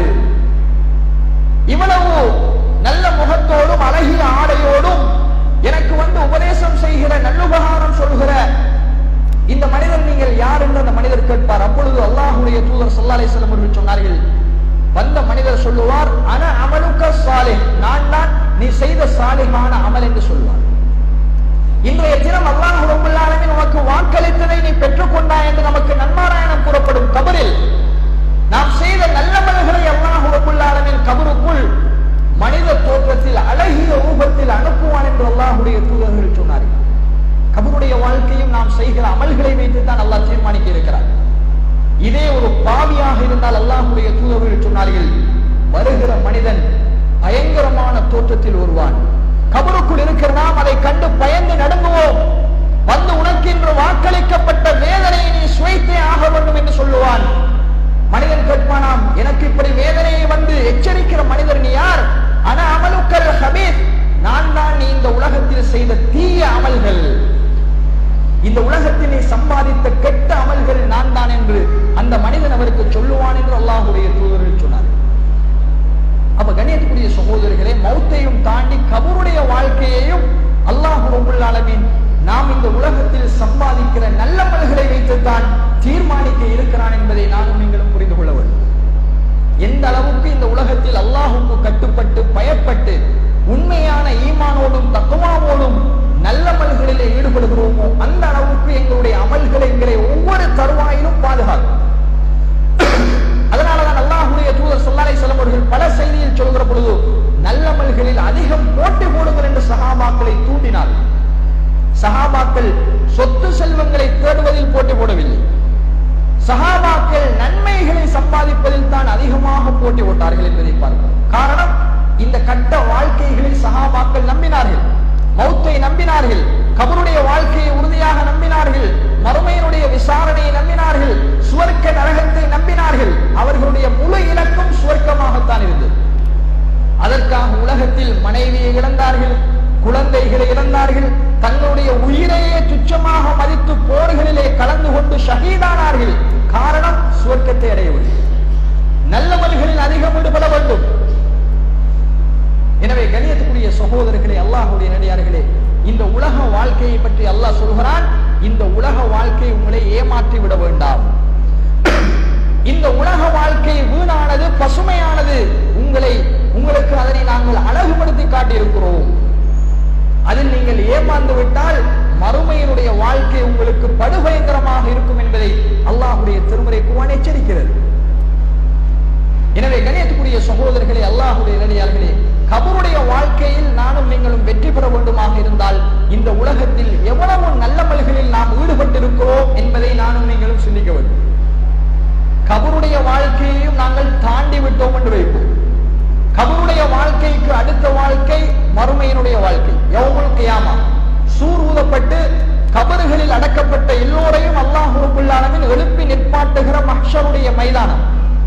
இவ்வளவு நல்ல முகத்தோடும் அழகிய ஆடையோடும் எனக்கு வந்து உபதேசம் செய்கிற நல்லுபகாரம் சொல்கிற இந்த மனிதர் நீங்கள் யார் என்று அந்த மனிதர் கேட்பார் அப்பொழுது அல்லாஹுடைய தூதர் ஸல்லல்லாஹு அலைஹி வஸல்லம் அவர்கள் சொன்னார்கள் வந்த மனிதர் சொல்லுவார் அன அமலுக்க சாலிஹ் நான் தான் நீ செய்த சாலிஹான அமல் என்று சொல்வார் இன்றைய தினம் அல்லாஹ் ரப்பல் ஆலமீன் உனக்கு வாக்களித்ததை நீ பெற்றுக்கொண்டாய் என்று நமக்கு நன்மாராயணம் கூறப்படும் கபரில் நாம் செய்த நல்லமல்களை அல்லாஹ் ரப்பல் ஆலமீன் கபருக்குள் மனித தோற்றத்தில் அழகிய ரூபத்தில் அனுப்புவான் என்று அல்லாஹ்வுடைய தூதர்கள் சொன்னார்கள் கபருடைய வாழ்க்கையும் நாம் செய்கிற அமல்களை வைத்து தான் அல்லாஹ் தீர்மானிக்க இருக்கிறார் இதே ஒரு பாவியாக இருந்தால் அல்லாஹ்வுடைய தூதர்கள் சொன்னார்கள் வருகிற மனிதன் பயங்கரமான தோற்றத்தில் வருவான் கபருக்குள் இருக்கிற நாம் அதை கண்டு பயந்து நடுங்குவோம் வந்து உனக்கு இன்று வாக்களிக்கப்பட்ட வேதனையை நீ சுவைத்தே ஆக வேண்டும் என்று சொல்லுவான் மனிதன் கேட்பானாம் எனக்கு இப்படி வேதனையை வந்து எச்சரிக்கிற மனிதர் நீ யார் ஆனா அமலுக்கல் ஹபீத் நான் தான் நீ இந்த உலகத்தில் செய்த தீய அமல்கள் இந்த உலகத்தில் நீ சம்பாதித்த கெட்ட அமல்கள் நான் தான் என்று அந்த மனிதன் அவருக்கு சொல்லுவான் என்று அல்லாஹுடைய தூதர்கள் சொன்னார் அப்ப கண்ணியத்துக்குரிய சகோதரர்களே மௌத்தையும் தாண்டி கபருடைய வாழ்க்கையையும் அல்லாஹ் ரபுல் ஆலமீன் நாம் இந்த உலகத்தில் சம்பாதிக்கிற நல்ல மல்களை வைத்துத்தான் தீர்மானிக்க இருக்கிறான் என்பதை நானும் நீங்களும் புரிந்து கொள்ள வேண்டும் எந்த அளவுக்கு இந்த உலகத்தில் அல்லாஹுக்கு கட்டுப்பட்டு பயப்பட்டு உண்மையான ஈமானோடும் தக்குவாவோடும் நல்ல அமல்களிலே ஈடுபடுகிறோமோ அந்த அளவுக்கு எங்களுடைய அமல்களை எங்களை ஒவ்வொரு தருவாயிலும் பாதுகாக்கும் அதனாலதான் அல்லாஹுடைய தூதர் சொல்லாரை செல்லவர்கள் பல செய்தியில் சொல்கிற பொழுது நல்லமல்களில் அதிகம் போட்டி போடுங்கள் என்று சகாபாக்களை தூண்டினார் சகாபாக்கள் சொத்து செல்வங்களை தேடுவதில் போட்டி போடவில்லை சகாபாக்கள் நன்மைகளை சம்பாதிப்பதில் தான் அதிகமாக போட்டி போட்டார்கள் என்பதை பார்க்கிறோம் காரணம் இந்த கட்ட வாழ்க்கைகளில் சகாபாக்கள் நம்பினார்கள் மௌத்தை நம்பினார்கள் கபருடைய வாழ்க்கையை உறுதியாக நம்பினார்கள் மறுமையினுடைய விசாரணையை நம்பினார்கள் சுவர்க்க நரகத்தை நம்பினார்கள் அவர்களுடைய முழு இலக்கும் சுவர்க்கமாகத்தான் இருந்தது அதற்காக உலகத்தில் மனைவியை இழந்தார்கள் குழந்தைகளை இழந்தார்கள் தங்களுடைய உயிரையே துச்சமாக மதித்து போர்களிலே கலந்து கொண்டு ஷஹீதானார்கள் காரணம் சுவர்க்கத்தை அடையவில்லை நல்லவர்களில் அதிகம் ஈடுபட வேண்டும் எனவே கணியத்துக்குரிய சகோதரர்களே அல்லாஹுடைய நடிகார்களே இந்த உலக வாழ்க்கையை பற்றி அல்லாஹ் சொல்கிறான் இந்த உலக வாழ்க்கை உங்களை ஏமாற்றி விட வேண்டாம் இந்த உலக வாழ்க்கை வீணானது பசுமையானது உங்களை உங்களுக்கு அதனை நாங்கள் அழகுபடுத்தி காட்டியிருக்கிறோம் அதில் நீங்கள் ஏமாந்து விட்டால் மறுமையினுடைய வாழ்க்கை உங்களுக்கு படுபயங்கரமாக இருக்கும் என்பதை அல்லாஹுடைய திருமுறை குவான் எச்சரிக்கிறது எனவே கணியத்துக்குரிய சகோதரர்களே அல்லாஹுடைய நடிகார்களே கபருடைய வாழ்க்கையில் நானும் நீங்களும் வெற்றி பெற வேண்டுமாக இருந்தால் இந்த உலகத்தில் எவ்வளவு நல்லமல்களில் நாம் ஈடுபட்டிருக்கிறோம் என்பதை நானும் நீங்களும் சிந்திக்க வேண்டும் கபருடைய வாழ்க்கையையும் நாங்கள் தாண்டி விட்டோம் என்று வைப்போம் கபருடைய வாழ்க்கைக்கு அடுத்த வாழ்க்கை மறுமையினுடைய வாழ்க்கை யௌமுல் கியாமா சூர் ஊதப்பட்டு கபறுகளில் அடக்கப்பட்ட எல்லோரையும் அல்லாஹ் ரப்பல் ஆலமீன் எழுப்பி நிற்பாட்டுகிற மஹ்ஷருடைய மைதானம்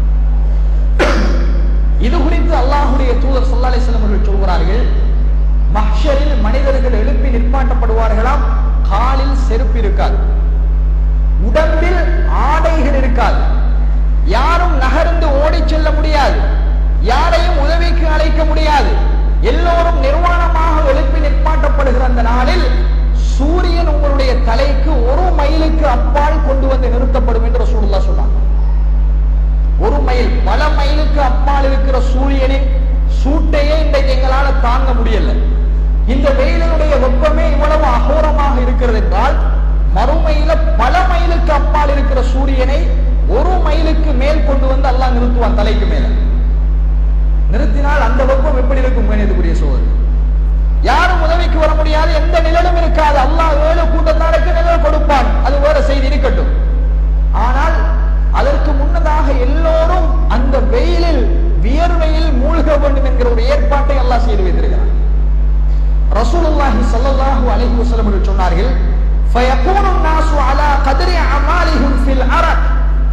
இது குறித்து அல்லாஹுடைய தூதர் ஸல்லல்லாஹு அலைஹி வஸல்லம் அவர்கள் சொல்கிறார்கள் மஹ்ஷரில் மனிதர்கள் எழுப்பி நிற்பாட்டப்படுவார்களாம் காலில் செருப்பு நாளில் சூரியன் உங்களுடைய தலைக்கு ஒரு மைலுக்கு அப்பால் கொண்டு வந்து நிறுத்தப்படும் என்று ரசூலுல்லாஹ் சொன்னாங்க ஒரு மைல் பல மைலுக்கு அப்பால் இருக்கிற சூரியனின் சூட்டையே இன்றைக்கு எங்களால தாங்க முடியல இந்த வெயிலினுடைய வெப்பமே இவ்வளவு அகோரமாக இருக்கிறது என்றால் மறுமையில பல மைலுக்கு அப்பால் இருக்கிற சூரியனை ஒரு மைலுக்கு மேல் கொண்டு வந்து அல்லாஹ் நிறுத்துவான் தலைக்கு மேல நிறுத்தினால் அந்த வெப்பம் எப்படி இருக்கும் கணிதக்குரிய சோதனை யாரும் உதவிக்கு வர முடியாது எந்த நிழலும் இருக்காது அல்லாஹ் ஏழு கூட்டத்தாருக்கு நிழல் கொடுப்பான் அது வேற செய்தி இருக்கட்டும் ஆனால் அதற்கு முன்னதாக எல்லோரும் அந்த வெயிலில் வியர்வையில் மூழ்க வேண்டும் என்கிற ஒரு ஏற்பாட்டை அல்லாஹ் செய்து வைத்திருக்கிறார் ரசூலுல்லாஹி ஸல்லல்லாஹு அலைஹி வஸல்லம் அவர்கள் சொன்னார்கள் فَيَكُونُ النَّاسُ عَلَى قَدْرِ أَعْمَالِهِمْ فِي الْأَرَقِ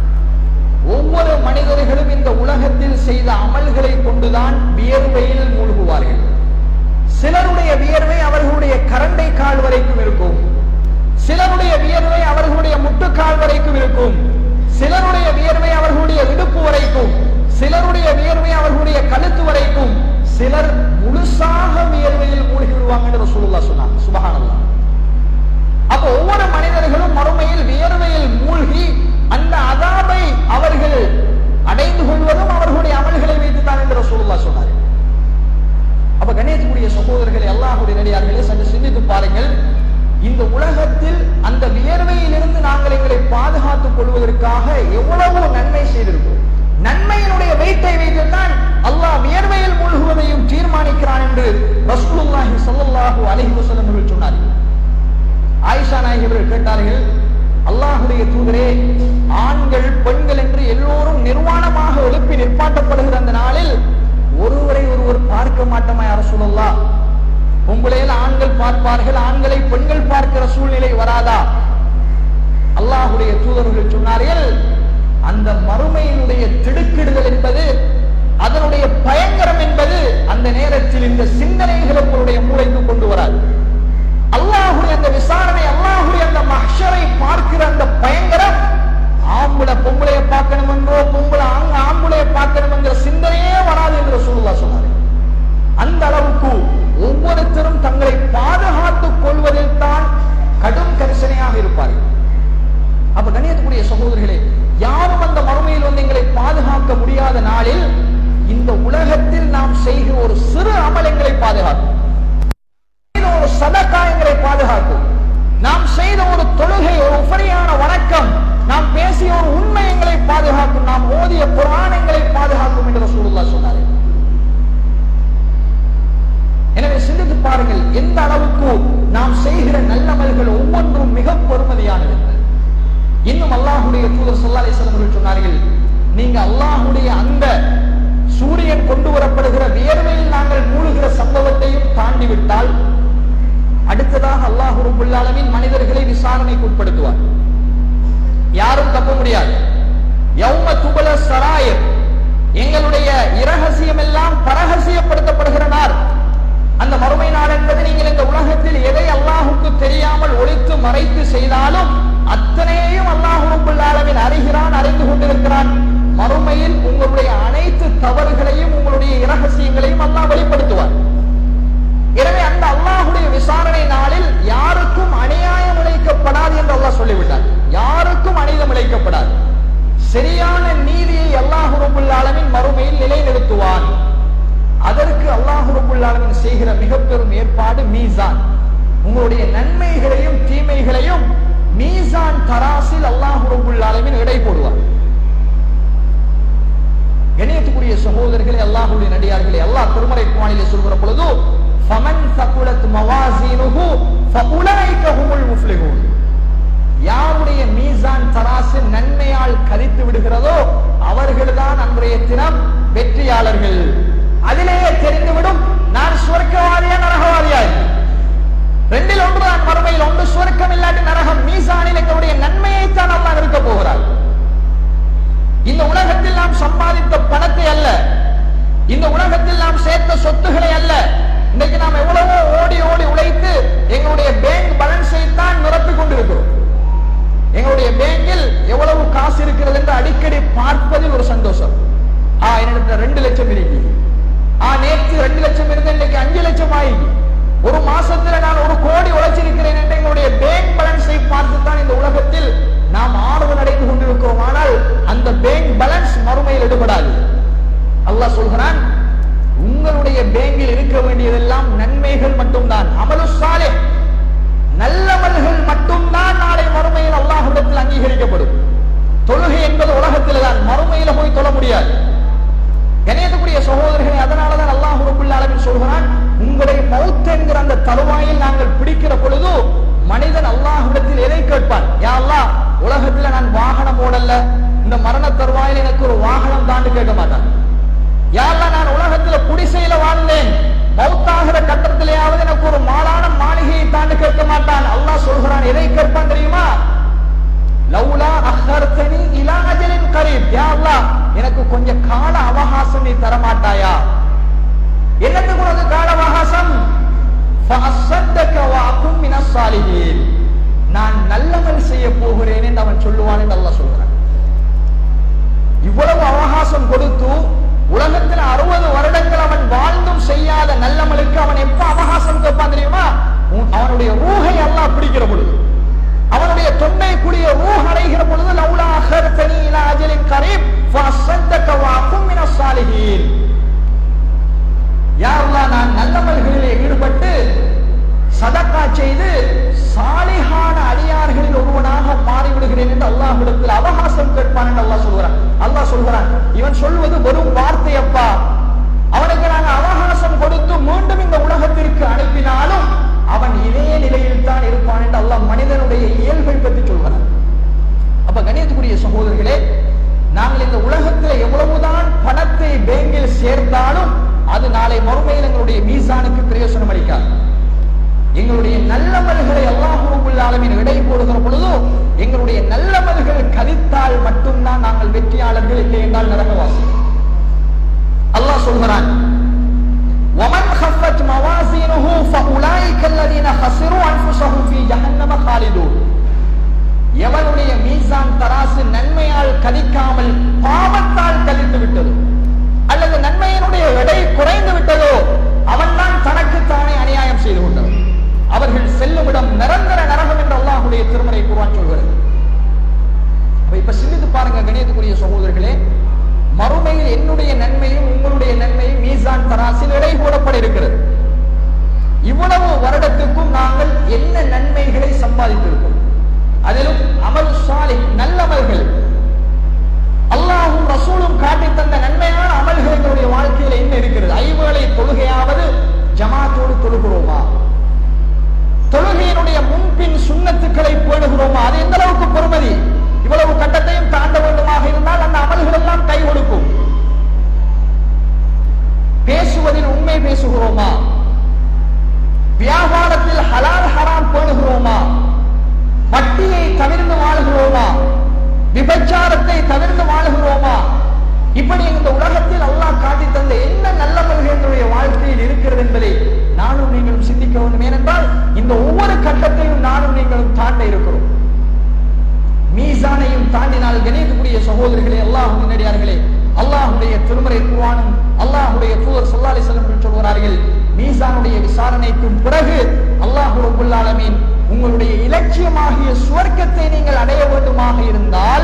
ஒவ்வொரு மனிதர்களும் இந்த உலகத்தில் செய்த அமல்களை கொண்டுதான் வியர்வையில் மூழ்குவார்கள் சிலருடைய வியர்வை அவர்களுடைய கரண்டை கால் வரைக்கும் இருக்கும் சிலருடைய வியர்வை அவர்களுடைய முட்டுக்கால் வரைக்கும் இருக்கும் சிலருடைய வியர்வை அவர்களுடைய இடுப்பு வரைக்கும் சிலருடைய வியர்வை அவர்களுடைய கழுத்து வரைக்கும் சிலர் முழுசாக வியர்வையில் மூழ்கி விடுவாங்க என்று ரசூலுல்லாஹ் சொன்னாங்க சுபஹானல்லாஹ் அப்ப ஒவ்வொரு மனிதர்களும் மறுமையில் வியர்வையில் மூழ்கி அந்த அதாபை அவர்கள் அடைந்து கொள்வதும் அவர்களுடைய அமல்களை வைத்துத்தான் என்று ரசூலுல்லாஹ் சொன்னார் அப்ப கணேசனுடைய சகோதரர்களை அல்லாஹுடைய நடிகார்களே சற்று சிந்தித்து பாருங்கள் இந்த உலகத்தில் அந்த வியர்வையிலிருந்து நாங்கள் எங்களை பாதுகாத்துக் கொள்வதற்காக எவ்வளவு நன்மை செய்திருக்கிறோம் நன்மையினுடைய வெயிட்டை வைத்துத்தான் அல்லாஹ் வியர்வையில் மூழ்குவதையும் தீர்மானிக்கிறான் என்று ரசூலுல்லாஹி ஸல்லல்லாஹு அலைஹி வஸல்லம் அவர்கள் சொன்னார்கள் ஆயிஷா நாயகி அவர்கள் கேட்டார்கள் அல்லாஹுடைய தூதரே ஆண்கள் பெண்கள் என்று எல்லோரும் நிர்வாணமாக எழுப்பி நிற்பாட்டப்படுகிற அந்த நாளில் ஒருவரை ஒருவர் பார்க்க மாட்டோமா யார சொல்லலாம் பொம்பளையில் ஆண்கள் பார்ப்பார்கள் ஆண்களை பெண்கள் பார்க்கிற சூழ்நிலை வராதா அல்லாஹுடைய தூதர்கள் சொன்னார்கள் அந்த மறுமையினுடைய திடுக்கிடுதல் என்பது அதனுடைய பயங்கரம் என்பது அந்த நேரத்தில் இந்த சிந்தனைகள் உங்களுடைய மூளைக்கு கொண்டு வராது அல்லாஹுடைய அந்த விசாரணை அல்லாஹுடைய அந்த மஹ்ஷரை பார்க்கிற அந்த பயங்கரம் ஆம்பளை பொம்பளைய பார்க்கணும் என்றோ பொம்பளை ஆங்க ஆம்பளைய பார்க்கணும் என்கிற சிந்தனையே வராது என்று சொல்லுவா சொன்னாரு அந்த அளவுக்கு ஒவ்வொருத்தரும் தங்களை பாதுகாத்துக் கொள்வதில் தான் கடும் கரிசனையாக இருப்பார்கள் அப்ப கணியத்துக்குரிய சகோதரர்களே யாரும் அந்த மறுமையில் வந்து எங்களை பாதுகாக்க முடியாத நாளில் இந்த உலகத்தில் நாம் செய்கிற ஒரு சிறு அமல் எங்களை பாதுகாக்கும் செய்த ஒரு சதக்கா எங்களை பாதுகாக்கும் நாம் செய்த ஒரு தொழுகை ஒரு உபரியான வணக்கம் நாம் பேசிய ஒரு உண்மை எங்களை பாதுகாக்கும் நாம் ஓதிய புராணங்களை பாதுகாக்கும் என்று ரசூலுல்லாஹ் சொன்னார் எனவே சிந்தித்து பாருங்கள் எந்த அளவுக்கு நாம் செய்கிற நல்லமல்கள் ஒவ்வொன்றும் மிக பொறுமதியானது என்று. இன்னும் அல்லாஹுடைய தூதர் ஸல்லல்லாஹு அலைஹி வஸல்லம் அவர்கள் சொன்னார்கள் நீங்க அல்லாஹுடைய அந்த சூரியன் கொண்டு வரப்படுகிற வியர்வையில் நாங்கள் மூழ்கிற சம்பவத்தையும் தாண்டி விட்டால் அடுத்ததாக அல்லாஹ் ரப்பல் ஆலமீன் மனிதர்களை விசாரணைக்கு உட்படுத்துவார் யாரும் தப்ப முடியாது யௌம துபல சராயர் எங்களுடைய இரகசியம் எல்லாம் பரகசியப்படுத்தப்படுகிற நாள் அந்த மறுமை நாள் என்பது நீங்கள் இந்த உலகத்தில் எதை அல்லாஹுக்கு தெரியாமல் ஒளித்து மறைத்து செய்தாலும் அத்தனையையும் அல்லாஹ் ரப்பல் ஆலமீன் அறிகிறான் அறிந்து கொண்டிருக்கிறான் மறுமையில் உங்களுடைய அனைத்து தவறுகளையும் உங்களுடைய இரகசியங்களையும் அல்லாஹ் வெளிப்படுத்துவார் எனவே அந்த அல்லாஹுடைய விசாரணை நாளில் யாருக்கும் அநியாயம் இழைக்கப்படாது என்று அல்லாஹ் சொல்லிவிட்டார் யாருக்கும் அநீதம் இழைக்கப்படாது சரியான நீதியை அல்லாஹ் ரபுல் ஆலமின் மறுமையில் நிலைநிறுத்துவான் அதற்கு அல்லாஹ் ரபுல் ஆலமின் செய்கிற மிக பெரும் ஏற்பாடு மீசான் உங்களுடைய நன்மைகளையும் தீமைகளையும் மீசான் தராசில் அல்லாஹ் ரபுல் ஆலமின் எடை போடுவார் கணியத்துக்குரிய சகோதரர்களே அல்லாஹுடைய நடிகார்களே அல்லாஹ் திருமறை குவானிலே சொல்கிற பொழுது ஃபமன் சகுலத் மவாசீனுஹு ஃபஉலைக ஹுமுல் முஃப்லிஹூன் யாருடைய மீசான் தராசு நன்மையால் கரித்து விடுகிறதோ அவர்கள்தான் அன்றைய தினம் வெற்றியாளர்கள் அதிலேயே தெரிந்துவிடும் நான் சுவர்க்கவாதியா நரகவாதியா என்று. ரெண்டில் ஒன்றுதான் மறுமையில் ஒன்று சுவர்க்கம் இல்லாட்டி நரகம் மீசானில் எங்களுடைய நன்மையைத்தான் அல்லாஹ் இருக்க போகிறார் இந்த உலகத்தில் நாம் சம்பாதித்த பணத்தை அல்ல இந்த உலகத்தில் நாம் சேர்த்த சொத்துக்களை அல்ல இன்னைக்கு நாம் எவ்வளவோ ஓடி ஓடி உழைத்து எங்களுடைய பேங்க் பேலன்ஸை தான் நிரப்பிக் கொண்டிருக்கிறோம் எங்களுடைய பேங்கில் எவ்வளவு காசு இருக்கிறது என்று அடிக்கடி பார்ப்பதில் ஒரு சந்தோஷம் ஆ என்னிடத்துல ரெண்டு லட்சம் இருக்கு ஆ நேற்று ரெண்டு லட்சம் இருந்து இன்னைக்கு அஞ்சு லட்சம் ஆகி ஒரு மாசத்துல நான் ஒரு கோடி மனிதனுடைய பேங்கில் இருக்க வேண்டியதெல்லாம் நன்மைகள் மட்டும்தான் அமலு சாலே நல்லவர்கள் மட்டும்தான் நாளை மறுமையில் அல்லாஹ்விடத்தில் அங்கீகரிக்கப்படும் தொழுகை என்பது உலகத்தில் தான் மறுமையில போய் தொழ முடியாது கணியத்துக்குரிய சகோதரர்களே அதனாலதான் அல்லாஹ் ரபுல் ஆலமீன் சொல்கிறான் உங்களுடைய மௌத் என்கிற அந்த தருவாயில் நாங்கள் பிடிக்கிற பொழுது மனிதன் அல்லாஹ்விடத்தில் எதை கேட்பான் யா அல்லாஹ் உலகத்துல நான் வாகனம் ஓடல இந்த மரண தருவாயில் எனக்கு ஒரு வாகனம் தாண்டு கேட்க மாட்டான் யா அல்லாஹ் நான் உலகத்துல குடிசையில வாழ்ந்தேன் மௌத்தாகிற கட்டத்திலேயாவது எனக்கு ஒரு மாலான மாளிகையை தாண்டு கேட்க மாட்டான் அல்லாஹ் சொல்கிறான் எதை கேட்பான் தெரியுமா லவ்லா அஹர்தனி இலா அஜலின் கரீப் யா அல்லாஹ் எனக்கு கொஞ்சம் கால அவகாசம் நீ தர மாட்டாயா என்னத்துக்கு உனக்கு கால அவகாசம் ஃபஅஸ்ஸத்தக வஅகும் மினஸ் சாலிஹீன் நான் நல்லமல் செய்ய போகிறேன் என்று அவன் சொல்லுவான் என்று அல்லாஹ் சொல்கிறான் இவ்வளவு அவகாசம் கொடுத்து உலகத்தில் அறுபது வருடங்கள் அவன் வாழ்ந்தும் செய்யாத நல்லமலுக்கு அவன் எப்ப அவகாசம் கேட்பான் தெரியுமா உன்- அவனுடைய ரூஹை அல்லாஹ் பிடிக்கிற பொழுது அவனுடைய தொண்டை குடிய ரூஹ் அடைகிற பொழுது லவுலா அஹர்தனி இலா அஜலின் கரீப் ஃபஅஸ்ஸத்தக வஅகும் மினஸ் சாலிஹீன் யா அல்லாஹ் நான் நல்லமல்களிலே ஈடுபட்டு சதக்கா செய்து சாலிஹான அடியார்களில் ஒருவனாக மாறிவிடுகிறேன் என்று அல்லாஹ்விடத்தில் அவகாசம் கேட்பான் என்று அல்லாஹ் சொல்கிறான் அல்லாஹ் சொல்கிறான் இவன் சொல்வது வெறும் வார்த்தை அப்பா அவனுக்கு நாங்கள் அவகாசம் கொடுத்து மீண்டும் இந்த உலகத்திற்கு அனுப்பினாலும் அவன் இதே நிலையில் தான் இருப்பான் என்று அல்லாஹ் மனிதனுடைய இயல்பை பற்றி சொல்கிறான் அப்ப கணியத்துக்குரிய சகோதரர்களே நாங்கள் இந்த உலகத்தில் எவ்வளவுதான் பணத்தை பேங்கில் சேர்த்தாலும் அது நாளை மறுமையில் எங்களுடைய மீசானுக்கு பிரயோசனம் அளிக்காது எங்களுடைய நல்லமல்களை அல்லாஹ் ரப்பல் ஆலமீன் இடை போடுகிற பொழுதோ எங்களுடைய நல்லமல்கள் கதித்தால் மட்டும்தான் நாங்கள் வெற்றியாளர்கள் இல்லை என்றால் நரகவாசி அல்லாஹ் சொல்கிறான் ومن خفت موازينه فأولئك الذين خسروا أنفسهم في جهنم خالدون எவனுடைய மீசான் தராசு நன்மையால் கதிக்காமல் பாவத்தால் கதித்து விட்டதோ அல்லது நன்மையினுடைய எடை குறைந்து விட்டதோ அவன்தான் தனக்குத்தானே அநியாயம் செய்து கொண்டவன் அவர்கள் செல்லும் இடம் நிரந்தர நரகம் என்று அல்லாஹுடைய திருமறை குர்ஆன் சொல்கிறது அப்ப இப்ப சிந்தித்து பாருங்க கணியத்துக்குரிய சகோதரர்களே மறுமையில் என்னுடைய நன்மையும் உங்களுடைய நன்மையும் மீசான் தராசில் எடை போடப்பட இருக்கிறது இவ்வளவு வருடத்துக்கும் நாங்கள் என்ன நன்மைகளை சம்பாதித்திருக்கோம் அதிலும் அமல் சாலிஹ் நல்லமல்கள் அல்லாஹும் ரசூலும் காட்டி தந்த நன்மையான அமல்கள் எங்களுடைய வாழ்க்கையில என்ன இருக்கிறது ஐவேளை தொழுகையாவது ஜமாத்தோடு தொழுகிறோமா தொழுகையினுடைய முன்பின் சுண்ணத்துக்களை பேணுகிறோமா அது எந்த அளவுக்கு பொறுமதி இவ்வளவு கட்டத்தையும் தாண்ட வேண்டுமாக இருந்தால் அந்த அமல்கள் எல்லாம் கை கொடுக்கும் பேசுவதில் உண்மை பேசுகிறோமா வியாபாரத்தில் ஹலால் ஹராம் பேணுகிறோமா வட்டியை தவிர்த்து வாழ்கிறோமா விபச்சாரத்தை தவிர்த்து வாழ்கிறோமா இப்படி இந்த உலகத்தில் அல்லாஹ் காட்டி தந்த என்ன நல்லவர்கள் என்னுடைய வாழ்க்கையில் இருக்கிறது என்பதை நானும் நீங்களும் சிந்திக்க வேண்டும் ஏனென்றால் இந்த ஒவ்வொரு கட்டத்தையும் நானும் நீங்களும் தாண்ட இருக்கிறோம் மீசானையும் தாண்டினால் கணியக்கூடிய சகோதரர்களே அல்லாஹ் முன்னடியார்களே அல்லாஹுடைய திருமறை குர்ஆனும் அல்லாஹுடைய தூதர் ஸல்லல்லாஹு அலைஹி வஸல்லம் சொல்கிறார்கள் மீசானுடைய விசாரணைக்கும் பிறகு அல்லாஹ் ரப்பல் ஆலமீன் உங்களுடைய இலட்சியமாகிய சுவர்க்கத்தை நீங்கள் அடைய வேண்டுமாக இருந்தால்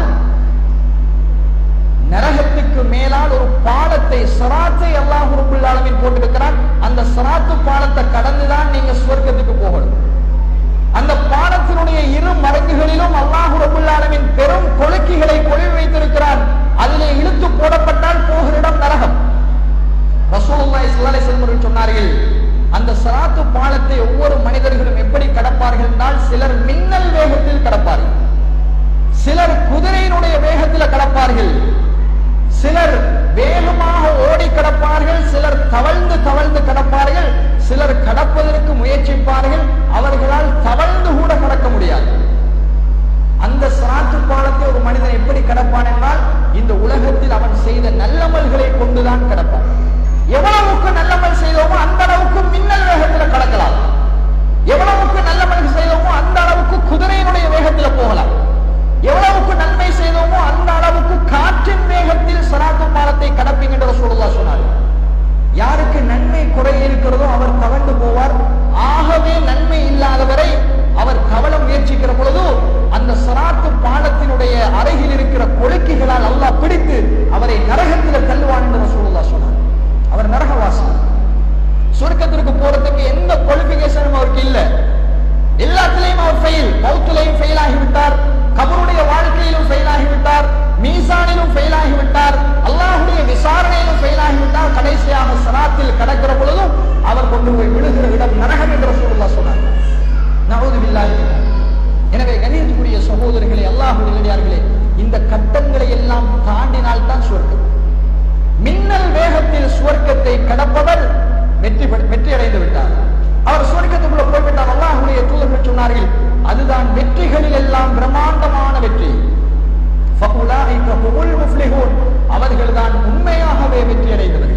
நரகத்துக்கு மேலால் ஒரு பாலத்தை சராத்தை அல்லாஹ் ரப்பல் ஆலமீன் போட்டிருக்கிறான் அந்த சராத்து பாலத்தை கடந்துதான் நீங்க சுவர்க்கத்துக்கு போகணும் அந்த பாலத்தினுடைய இரு மடங்குகளிலும் அல்லாஹ் ரபுல் ஆலமின் பெரும் கொழுக்கிகளை கொழுவி வைத்திருக்கிறார் அதிலே இழுத்து போடப்பட்டால் போகிற இடம் நரகம் ரசூலுல்லாஹி ஸல்லல்லாஹு அலைஹி வஸல்லம் அவர்கள் சொன்னார்கள் அந்த சராத்து பாலத்தை ஒவ்வொரு மனிதர்களும் எப்படி கடப்பார்கள் என்றால் சிலர் மின்னல் வேகத்தில் கடப்பார்கள் சிலர் குதிரையினுடைய வேகத்தில் கடப்பார்கள் சிலர் வேகமாக ஓடி கடப்பார்கள் சிலர் தவழ்ந்து தவழ்ந்து கடப்பார்கள் சிலர் கடப்பதற்கு முயற்சிப்பார்கள் அவர்களால் தவழ்ந்து கூட கடக்க முடியாது அந்த சிராத்து பாலத்தை ஒரு மனிதன் எப்படி கடப்பான் என்றால் இந்த உலகத்தில் அவன் செய்த நல்லமல்களை கொண்டுதான் கடப்பான் எவ்வளவுக்கு நல்லமல் செய்தோமோ அந்த அளவுக்கு மின்னல் வேகத்தில் கடக்கலாம் எவ்வளவுக்கு நல்லமல் செய்தோமோ அந்த அளவுக்கு குதிரையினுடைய வேகத்தில் போகலாம் எவ்வளவுக்கு நன்மை செய்தோமோ அந்த அளவுக்கு காற்றின் வேகத்தில் சராத்து பாலத்தை கடப்பீங்க என்று ரசூலுல்லாஹ் சொன்னார் யாருக்கு நன்மை குறை இருக்கிறதோ அவர் தவண்டு போவார் ஆகவே நன்மை இல்லாதவரை அவர் கவல முயற்சிக்கிற பொழுது அந்த சராத்து பாலத்தினுடைய அருகில் இருக்கிற கொழுக்கிகளால் அல்லாஹ் பிடித்து அவரை நரகத்தில் தள்ளுவான் என்று ரசூலுல்லாஹ் சொன்னார் அவர் நரகவாசி அல்லாஹ் நிலையார்களே இந்த கட்டங்களை எல்லாம் தாண்டினால் தான் சுவர்க்கம் மின்னல் வேகத்தில் சுவர்க்கத்தை கடப்பவர் வெற்றி பெ- வெற்றி அடைந்து விட்டார் அவர் சுவர்க்கத்துக்குள்ள போய்விட்டார் அல்லாஹ்வுடைய தூதர்கள் சொன்னார்கள் அதுதான் வெற்றிகளில் எல்லாம் பிரம்மாண்டமான வெற்றி فَأُولَٰئِكَ هُمُ الْمُفْلِحُونَ அவர்கள்தான் உண்மையாகவே வெற்றி அடைந்தவர்கள்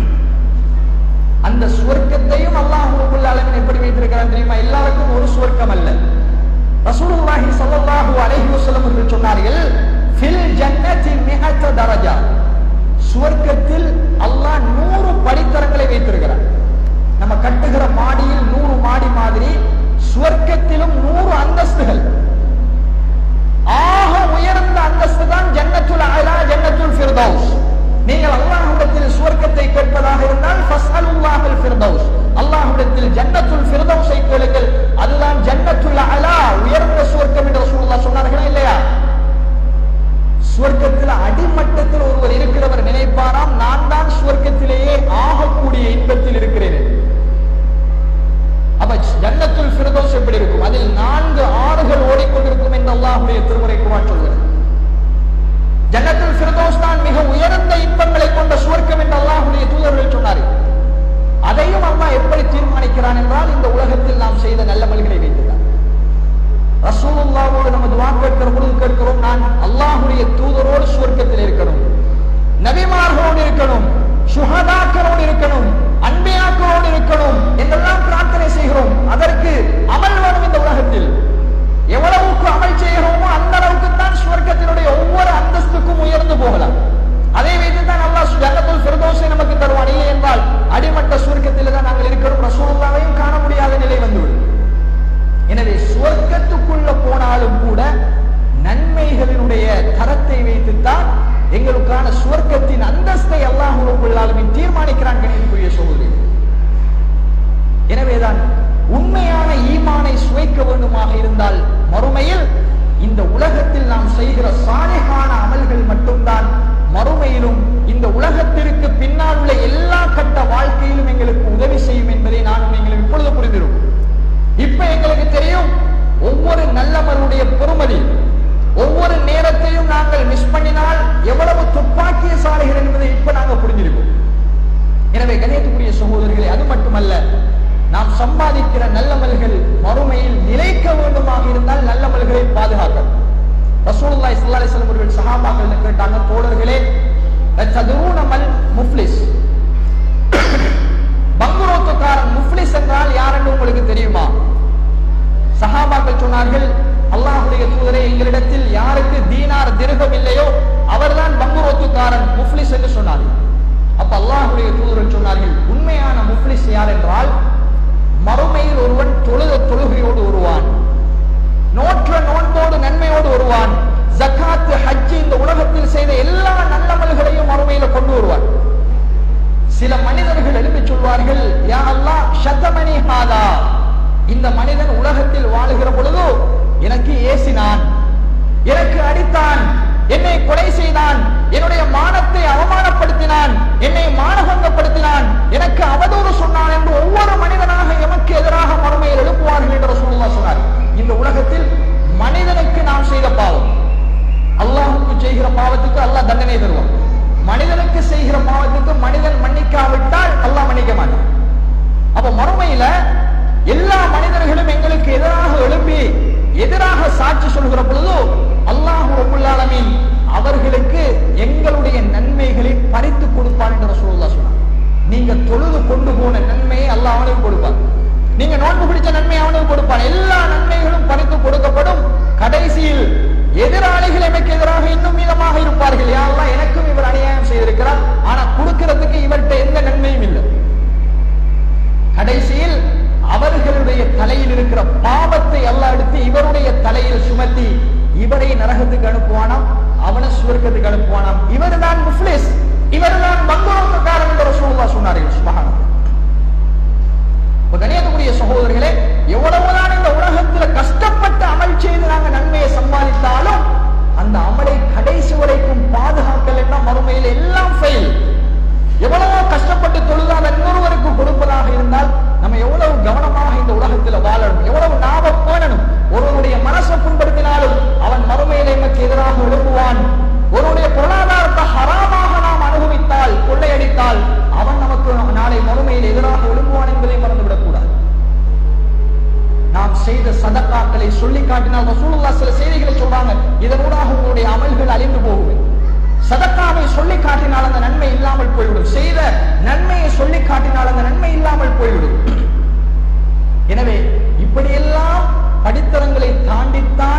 அந்த சுவர்க்கத்தையும் அல்லாஹ் ரப்பல் ஆலமீன் எப்படி வைத்திருக்கிறான் தெரியுமா எல்லாருக்கும் ஒரு சுவர்க்கம் அல்ல ரசூலுல்லாஹி ஸல்லல்லாஹு அலைஹி வஸல்லம் அவர்கள் சொன்னார்கள் ஃபில் ஜன்னதி மிஹத தரஜா சுவர்க்கத்தில் அல்லாஹ் நூறு படித்தரங்களை வைத்திருக்கிறான் நம்ம கட்டுகிற மாடியில் நூறு மாடி மாதிரி சுவர்க்கத்திலும் நூறு அந்தஸ்துகள் ஆக உயர்ந்த அந்தஸ்து தான் ஜன்னத்துல் அலா ஜன்னத்துல் ஃபிர்தௌஸ் நீங்கள் அல்லாஹ்விடத்தில் சுவர்க்கத்தை கேட்பதாக இருந்தால் ஃபஸ்அலுல்லாஹல் ஃபிர்தௌஸ் அல்லாஹ்விடத்தில் ஜன்னத்துல் ஃபிர்தௌஸை கேளுங்கள் அதுதான் ஜன்னத்துல் அலா உயர்ந்த சுவர்க்கம் என்று ரசூலுல்லாஹ் சொன்னார்களா இல்லையா சுவர்க்கத்தில் அடிமட்டத்தில் ஒருவர் இருக்கிறவர் நினைப்பாராம் நான் தான் சுவர்க்கத்திலேயே ஆகக்கூடிய இன்பத்தில் இருக்கிறேன் என்று. அப்ப ஜன்னத்துல் ஃபிர்தௌஸ் எப்படி இருக்கும் அதில் நான்கு ஆறுகள் ஓடிக்கொண்டிருக்கும் என்று அல்லாஹ்வுடைய திருமுறை குர்ஆன் சொல்கிறது ஜன்னத்துல் ஃபிர்தௌஸ் தான் மிக உயர்ந்த இன்பங்களை கொண்ட சுவர்க்கம் என்று அல்லாஹ்வுடைய தூதர்கள் சொன்னார்கள் அதையும் அல்லாஹ் எப்படி தீர்மானிக்கிறான் என்றால் இந்த உலகத்தில் நாம் செய்த நல்லமல்களை வைத்துதான் ரசூலுல்லாவோடு நம்ம துவா கேட்கிற பொழுது கேட்கிறோம் நான் அல்லாஹ்வுடைய தூதரோடு சுவர்க்கத்தில் இருக்கணும் நபிமார்களோடு இருக்கணும் சுஹதாக்களோடு இருக்கணும் அன்பியாக்களோடு இருக்கணும் என்றெல்லாம் பிரார்த்தனை செய்கிறோம் அதற்கு அமல் வேணும் இந்த உலகத்தில் எவ்வளவுக்கு அமல் செய்கிறோமோ அந்த அளவுக்கு தான் சுவர்க்கத்தினுடைய ஒவ்வொரு அந்தஸ்துக்கும் உயர்ந்து போகலாம் அதை வைத்து தான் அல்லாஹ் ஜன்னத்துல் ஃபிர்தௌஸை நமக்கு தருவான் இல்லை என்றால் அடிமட்ட சுவர்க்கத்தில் தான் நாங்கள் இருக்கிறோம் ரசூலுல்லாவையும் காண முடியாத நிலை வந்துவிடும் எனவே சுவர்க்கத்துக்குள்ள போனாலும் கூட நன்மைகளினுடைய தரத்தை வைத்துத்தான் எங்களுக்கான சுவர்க்கத்தின் அந்தஸ்தை அல்லாஹ் ரப்பல் ஆலமீன் தீர்மானிக்கிறான் கணிதக்குரிய சகோதரி எனவேதான் உண்மையான ஈமானை சுவைக்க வேண்டுமாக இருந்தால் மறுமையில் இந்த உலகத்தில் நாம் செய்கிற சாலிகான அமல்கள் மட்டும்தான் மறுமையிலும் இந்த உலகத்திற்கு பின்னால் உள்ள எல்லா கட்ட வாழ்க்கையிலும் எங்களுக்கு உதவி செய்யும் என்பதை நான் நீங்கள் இப்பொழுது புரிந்திருக்கும் இப்ப எங்களுக்கு தெரியும் ஒவ்வொரு நல்லவருடைய பெருமதி ஒவ்வொரு நேரத்தையும் நாங்கள் மிஸ் பண்ணினால் எவ்வளவு துப்பாக்கியசாலிகள் என்பதை இப்ப நாங்க புரிஞ்சிருக்கோம் எனவே கணியத்துக்குரிய சகோதரர்களே அது மட்டுமல்ல நாம் சம்பாதிக்கிற நல்லமல்கள் மறுமையில் நிலைக்க வேண்டுமாக இருந்தால் நல்லமல்களை பாதுகாக்க ரசூலுல்லாஹி ஸல்லல்லாஹு அலைஹி வஸல்லம் அவர்கள் சஹாபாக்கள் கேட்டாங்க தோழர்களே ததுரூன மல் முஃப்லிஸ் பங்குரோத்துக்காரன் முஃப்லிஸ் என்றால் யார் என்று உங்களுக்கு தெரியுமா சஹாபாக்கள் சொன்னார்கள் அல்லாஹ்வுடைய தூதரே எங்களிடத்தில் யாருக்கு தீனார் திருகம் இல்லையோ அவர்தான் பங்குரோத்துக்காரன் முஃப்லிஸ் என்று சொன்னார்கள் அப்ப அல்லாஹ்வுடைய தூதர்கள் சொன்னார்கள் உண்மையான முஃப்லிஸ் யார் என்றால் மறுமையில் ஒருவன் தொழுத தொழுகையோடு வருவான் நோற்ற நோன்போடு நன்மையோடு வருவான் ஜக்காத்து ஹஜ் இந்த உலகத்தில் செய்த எல்லா நல்லமல்களையும் மறுமையில கொண்டு வருவான் சில மனிதர்கள் எழுப்பி சொல்வார்கள் யா அல்லாஹ் ஷத்தமணி ஹாதா இந்த மனிதன் உலகத்தில் வாழுகிற பொழுது எனக்கு ஏசினான் எனக்கு அடித்தான் என்னை கொலை செய்தான் என்னுடைய மானத்தை அவமானப்படுத்தினான் என்னை மானபங்கப்படுத்தினான் எனக்கு அவதூறு சொன்னான் என்று ஒவ்வொரு மனிதனாக எமக்கு எதிராக மறுமையில் எழுப்புவார்கள் என்று ரசூலுல்லாஹ் சொன்னார் இந்த உலகத்தில் மனிதனுக்கு நாம் செய்த பாவம் அல்லாஹுக்கு செய்கிற பாவத்துக்கு அல்லாஹ் தண்டனை தருவான் மனிதனுக்கு செய்கிற பாவத்துக்கு மனிதன் மன்னிக்காவிட்டால் அல்லாஹ் மன்னிக்க மாட்டான் அப்ப மறுமையில எல்லா மனிதர்களும் எங்களுக்கு எதிராக எழுப்பி எதிராக சாட்சி சொல்கிற பொழுது அல்லாஹ் ரப்பல் ஆலமீன் அவர்களுக்கு எங்களுடைய நன்மைகளை பறித்து கொடுப்பான் என்று ரசூலுல்லாஹ் சொன்னார் நீங்க தொழுது கொண்டு போன நன்மையை அல்லாஹ் அவனுக்கு கொடுப்பான் நீங்க நோன்பு பிடிச்ச நன்மை அவனுக்கு கொடுப்பான் எல்லா நன்மைகளும் பறித்து கொடுக்கப்படும் கடைசியில் எதிராளிகள் எனக்கு எதிராக இன்னும் மீதமாக இருப்பார்கள் யாரெல்லாம் எனக்கும் இவர் அநியாயம் செய்திருக்கிறார் ஆனா கொடுக்கிறதுக்கு இவர்கிட்ட எந்த நன்மையும் இல்லை கடைசியில் அவர்களுடைய தலையில் இருக்கிற பாவத்தை எல்லாம் எடுத்து இவருடைய தலையில் சுமத்தி இவரை நரகத்துக்கு அனுப்புவானாம் அவனை சுவர்க்கத்துக்கு அனுப்புவானாம் இவர்தான் முஃப்லிஸ் இவர்தான் பங்குரோத்துக்காரன் என்று ரசூலுல்லாஹ் சொன்னார்கள் சுபஹானல்லாஹ் இப்ப கணியத்துக்குரிய சகோதரர்களே எவ்வளவுதான் இந்த உலகத்துல கஷ்டப்பட்டு அமல் செய்து நாங்க நன்மையை சம்பாதித்தாலும் அந்த அமலை கடைசி வரைக்கும் பாதுகாக்கலைன்னா மறுமையில் எல்லாம் ஃபெயில் எவ்வளவோ கஷ்டப்பட்டு தொழுதால் இன்னொருவருக்கு கொடுப்பதாக இருந்தால் நம்ம எவ்வளவு கவனமாக இந்த உலகத்துல வாழணும் எவ்வளவு ஞாபகம் பேணணும் ஒருவனுடைய மனசை புண்படுத்தினாலும் அவன் மறுமையிலே பின்னால் ரசூலுல்லாஹ் சில செய்திகளை சொல்றாங்க இதனூடாக உங்களுடைய அமல்கள் அழிந்து போகும் சதக்காவை சொல்லி காட்டினால் அந்த நன்மை இல்லாமல் போய்விடும் செய்த நன்மையை சொல்லி காட்டினால் அந்த நன்மை இல்லாமல் போய்விடும் எனவே இப்படியெல்லாம் படித்தரங்களை தாண்டித்தான்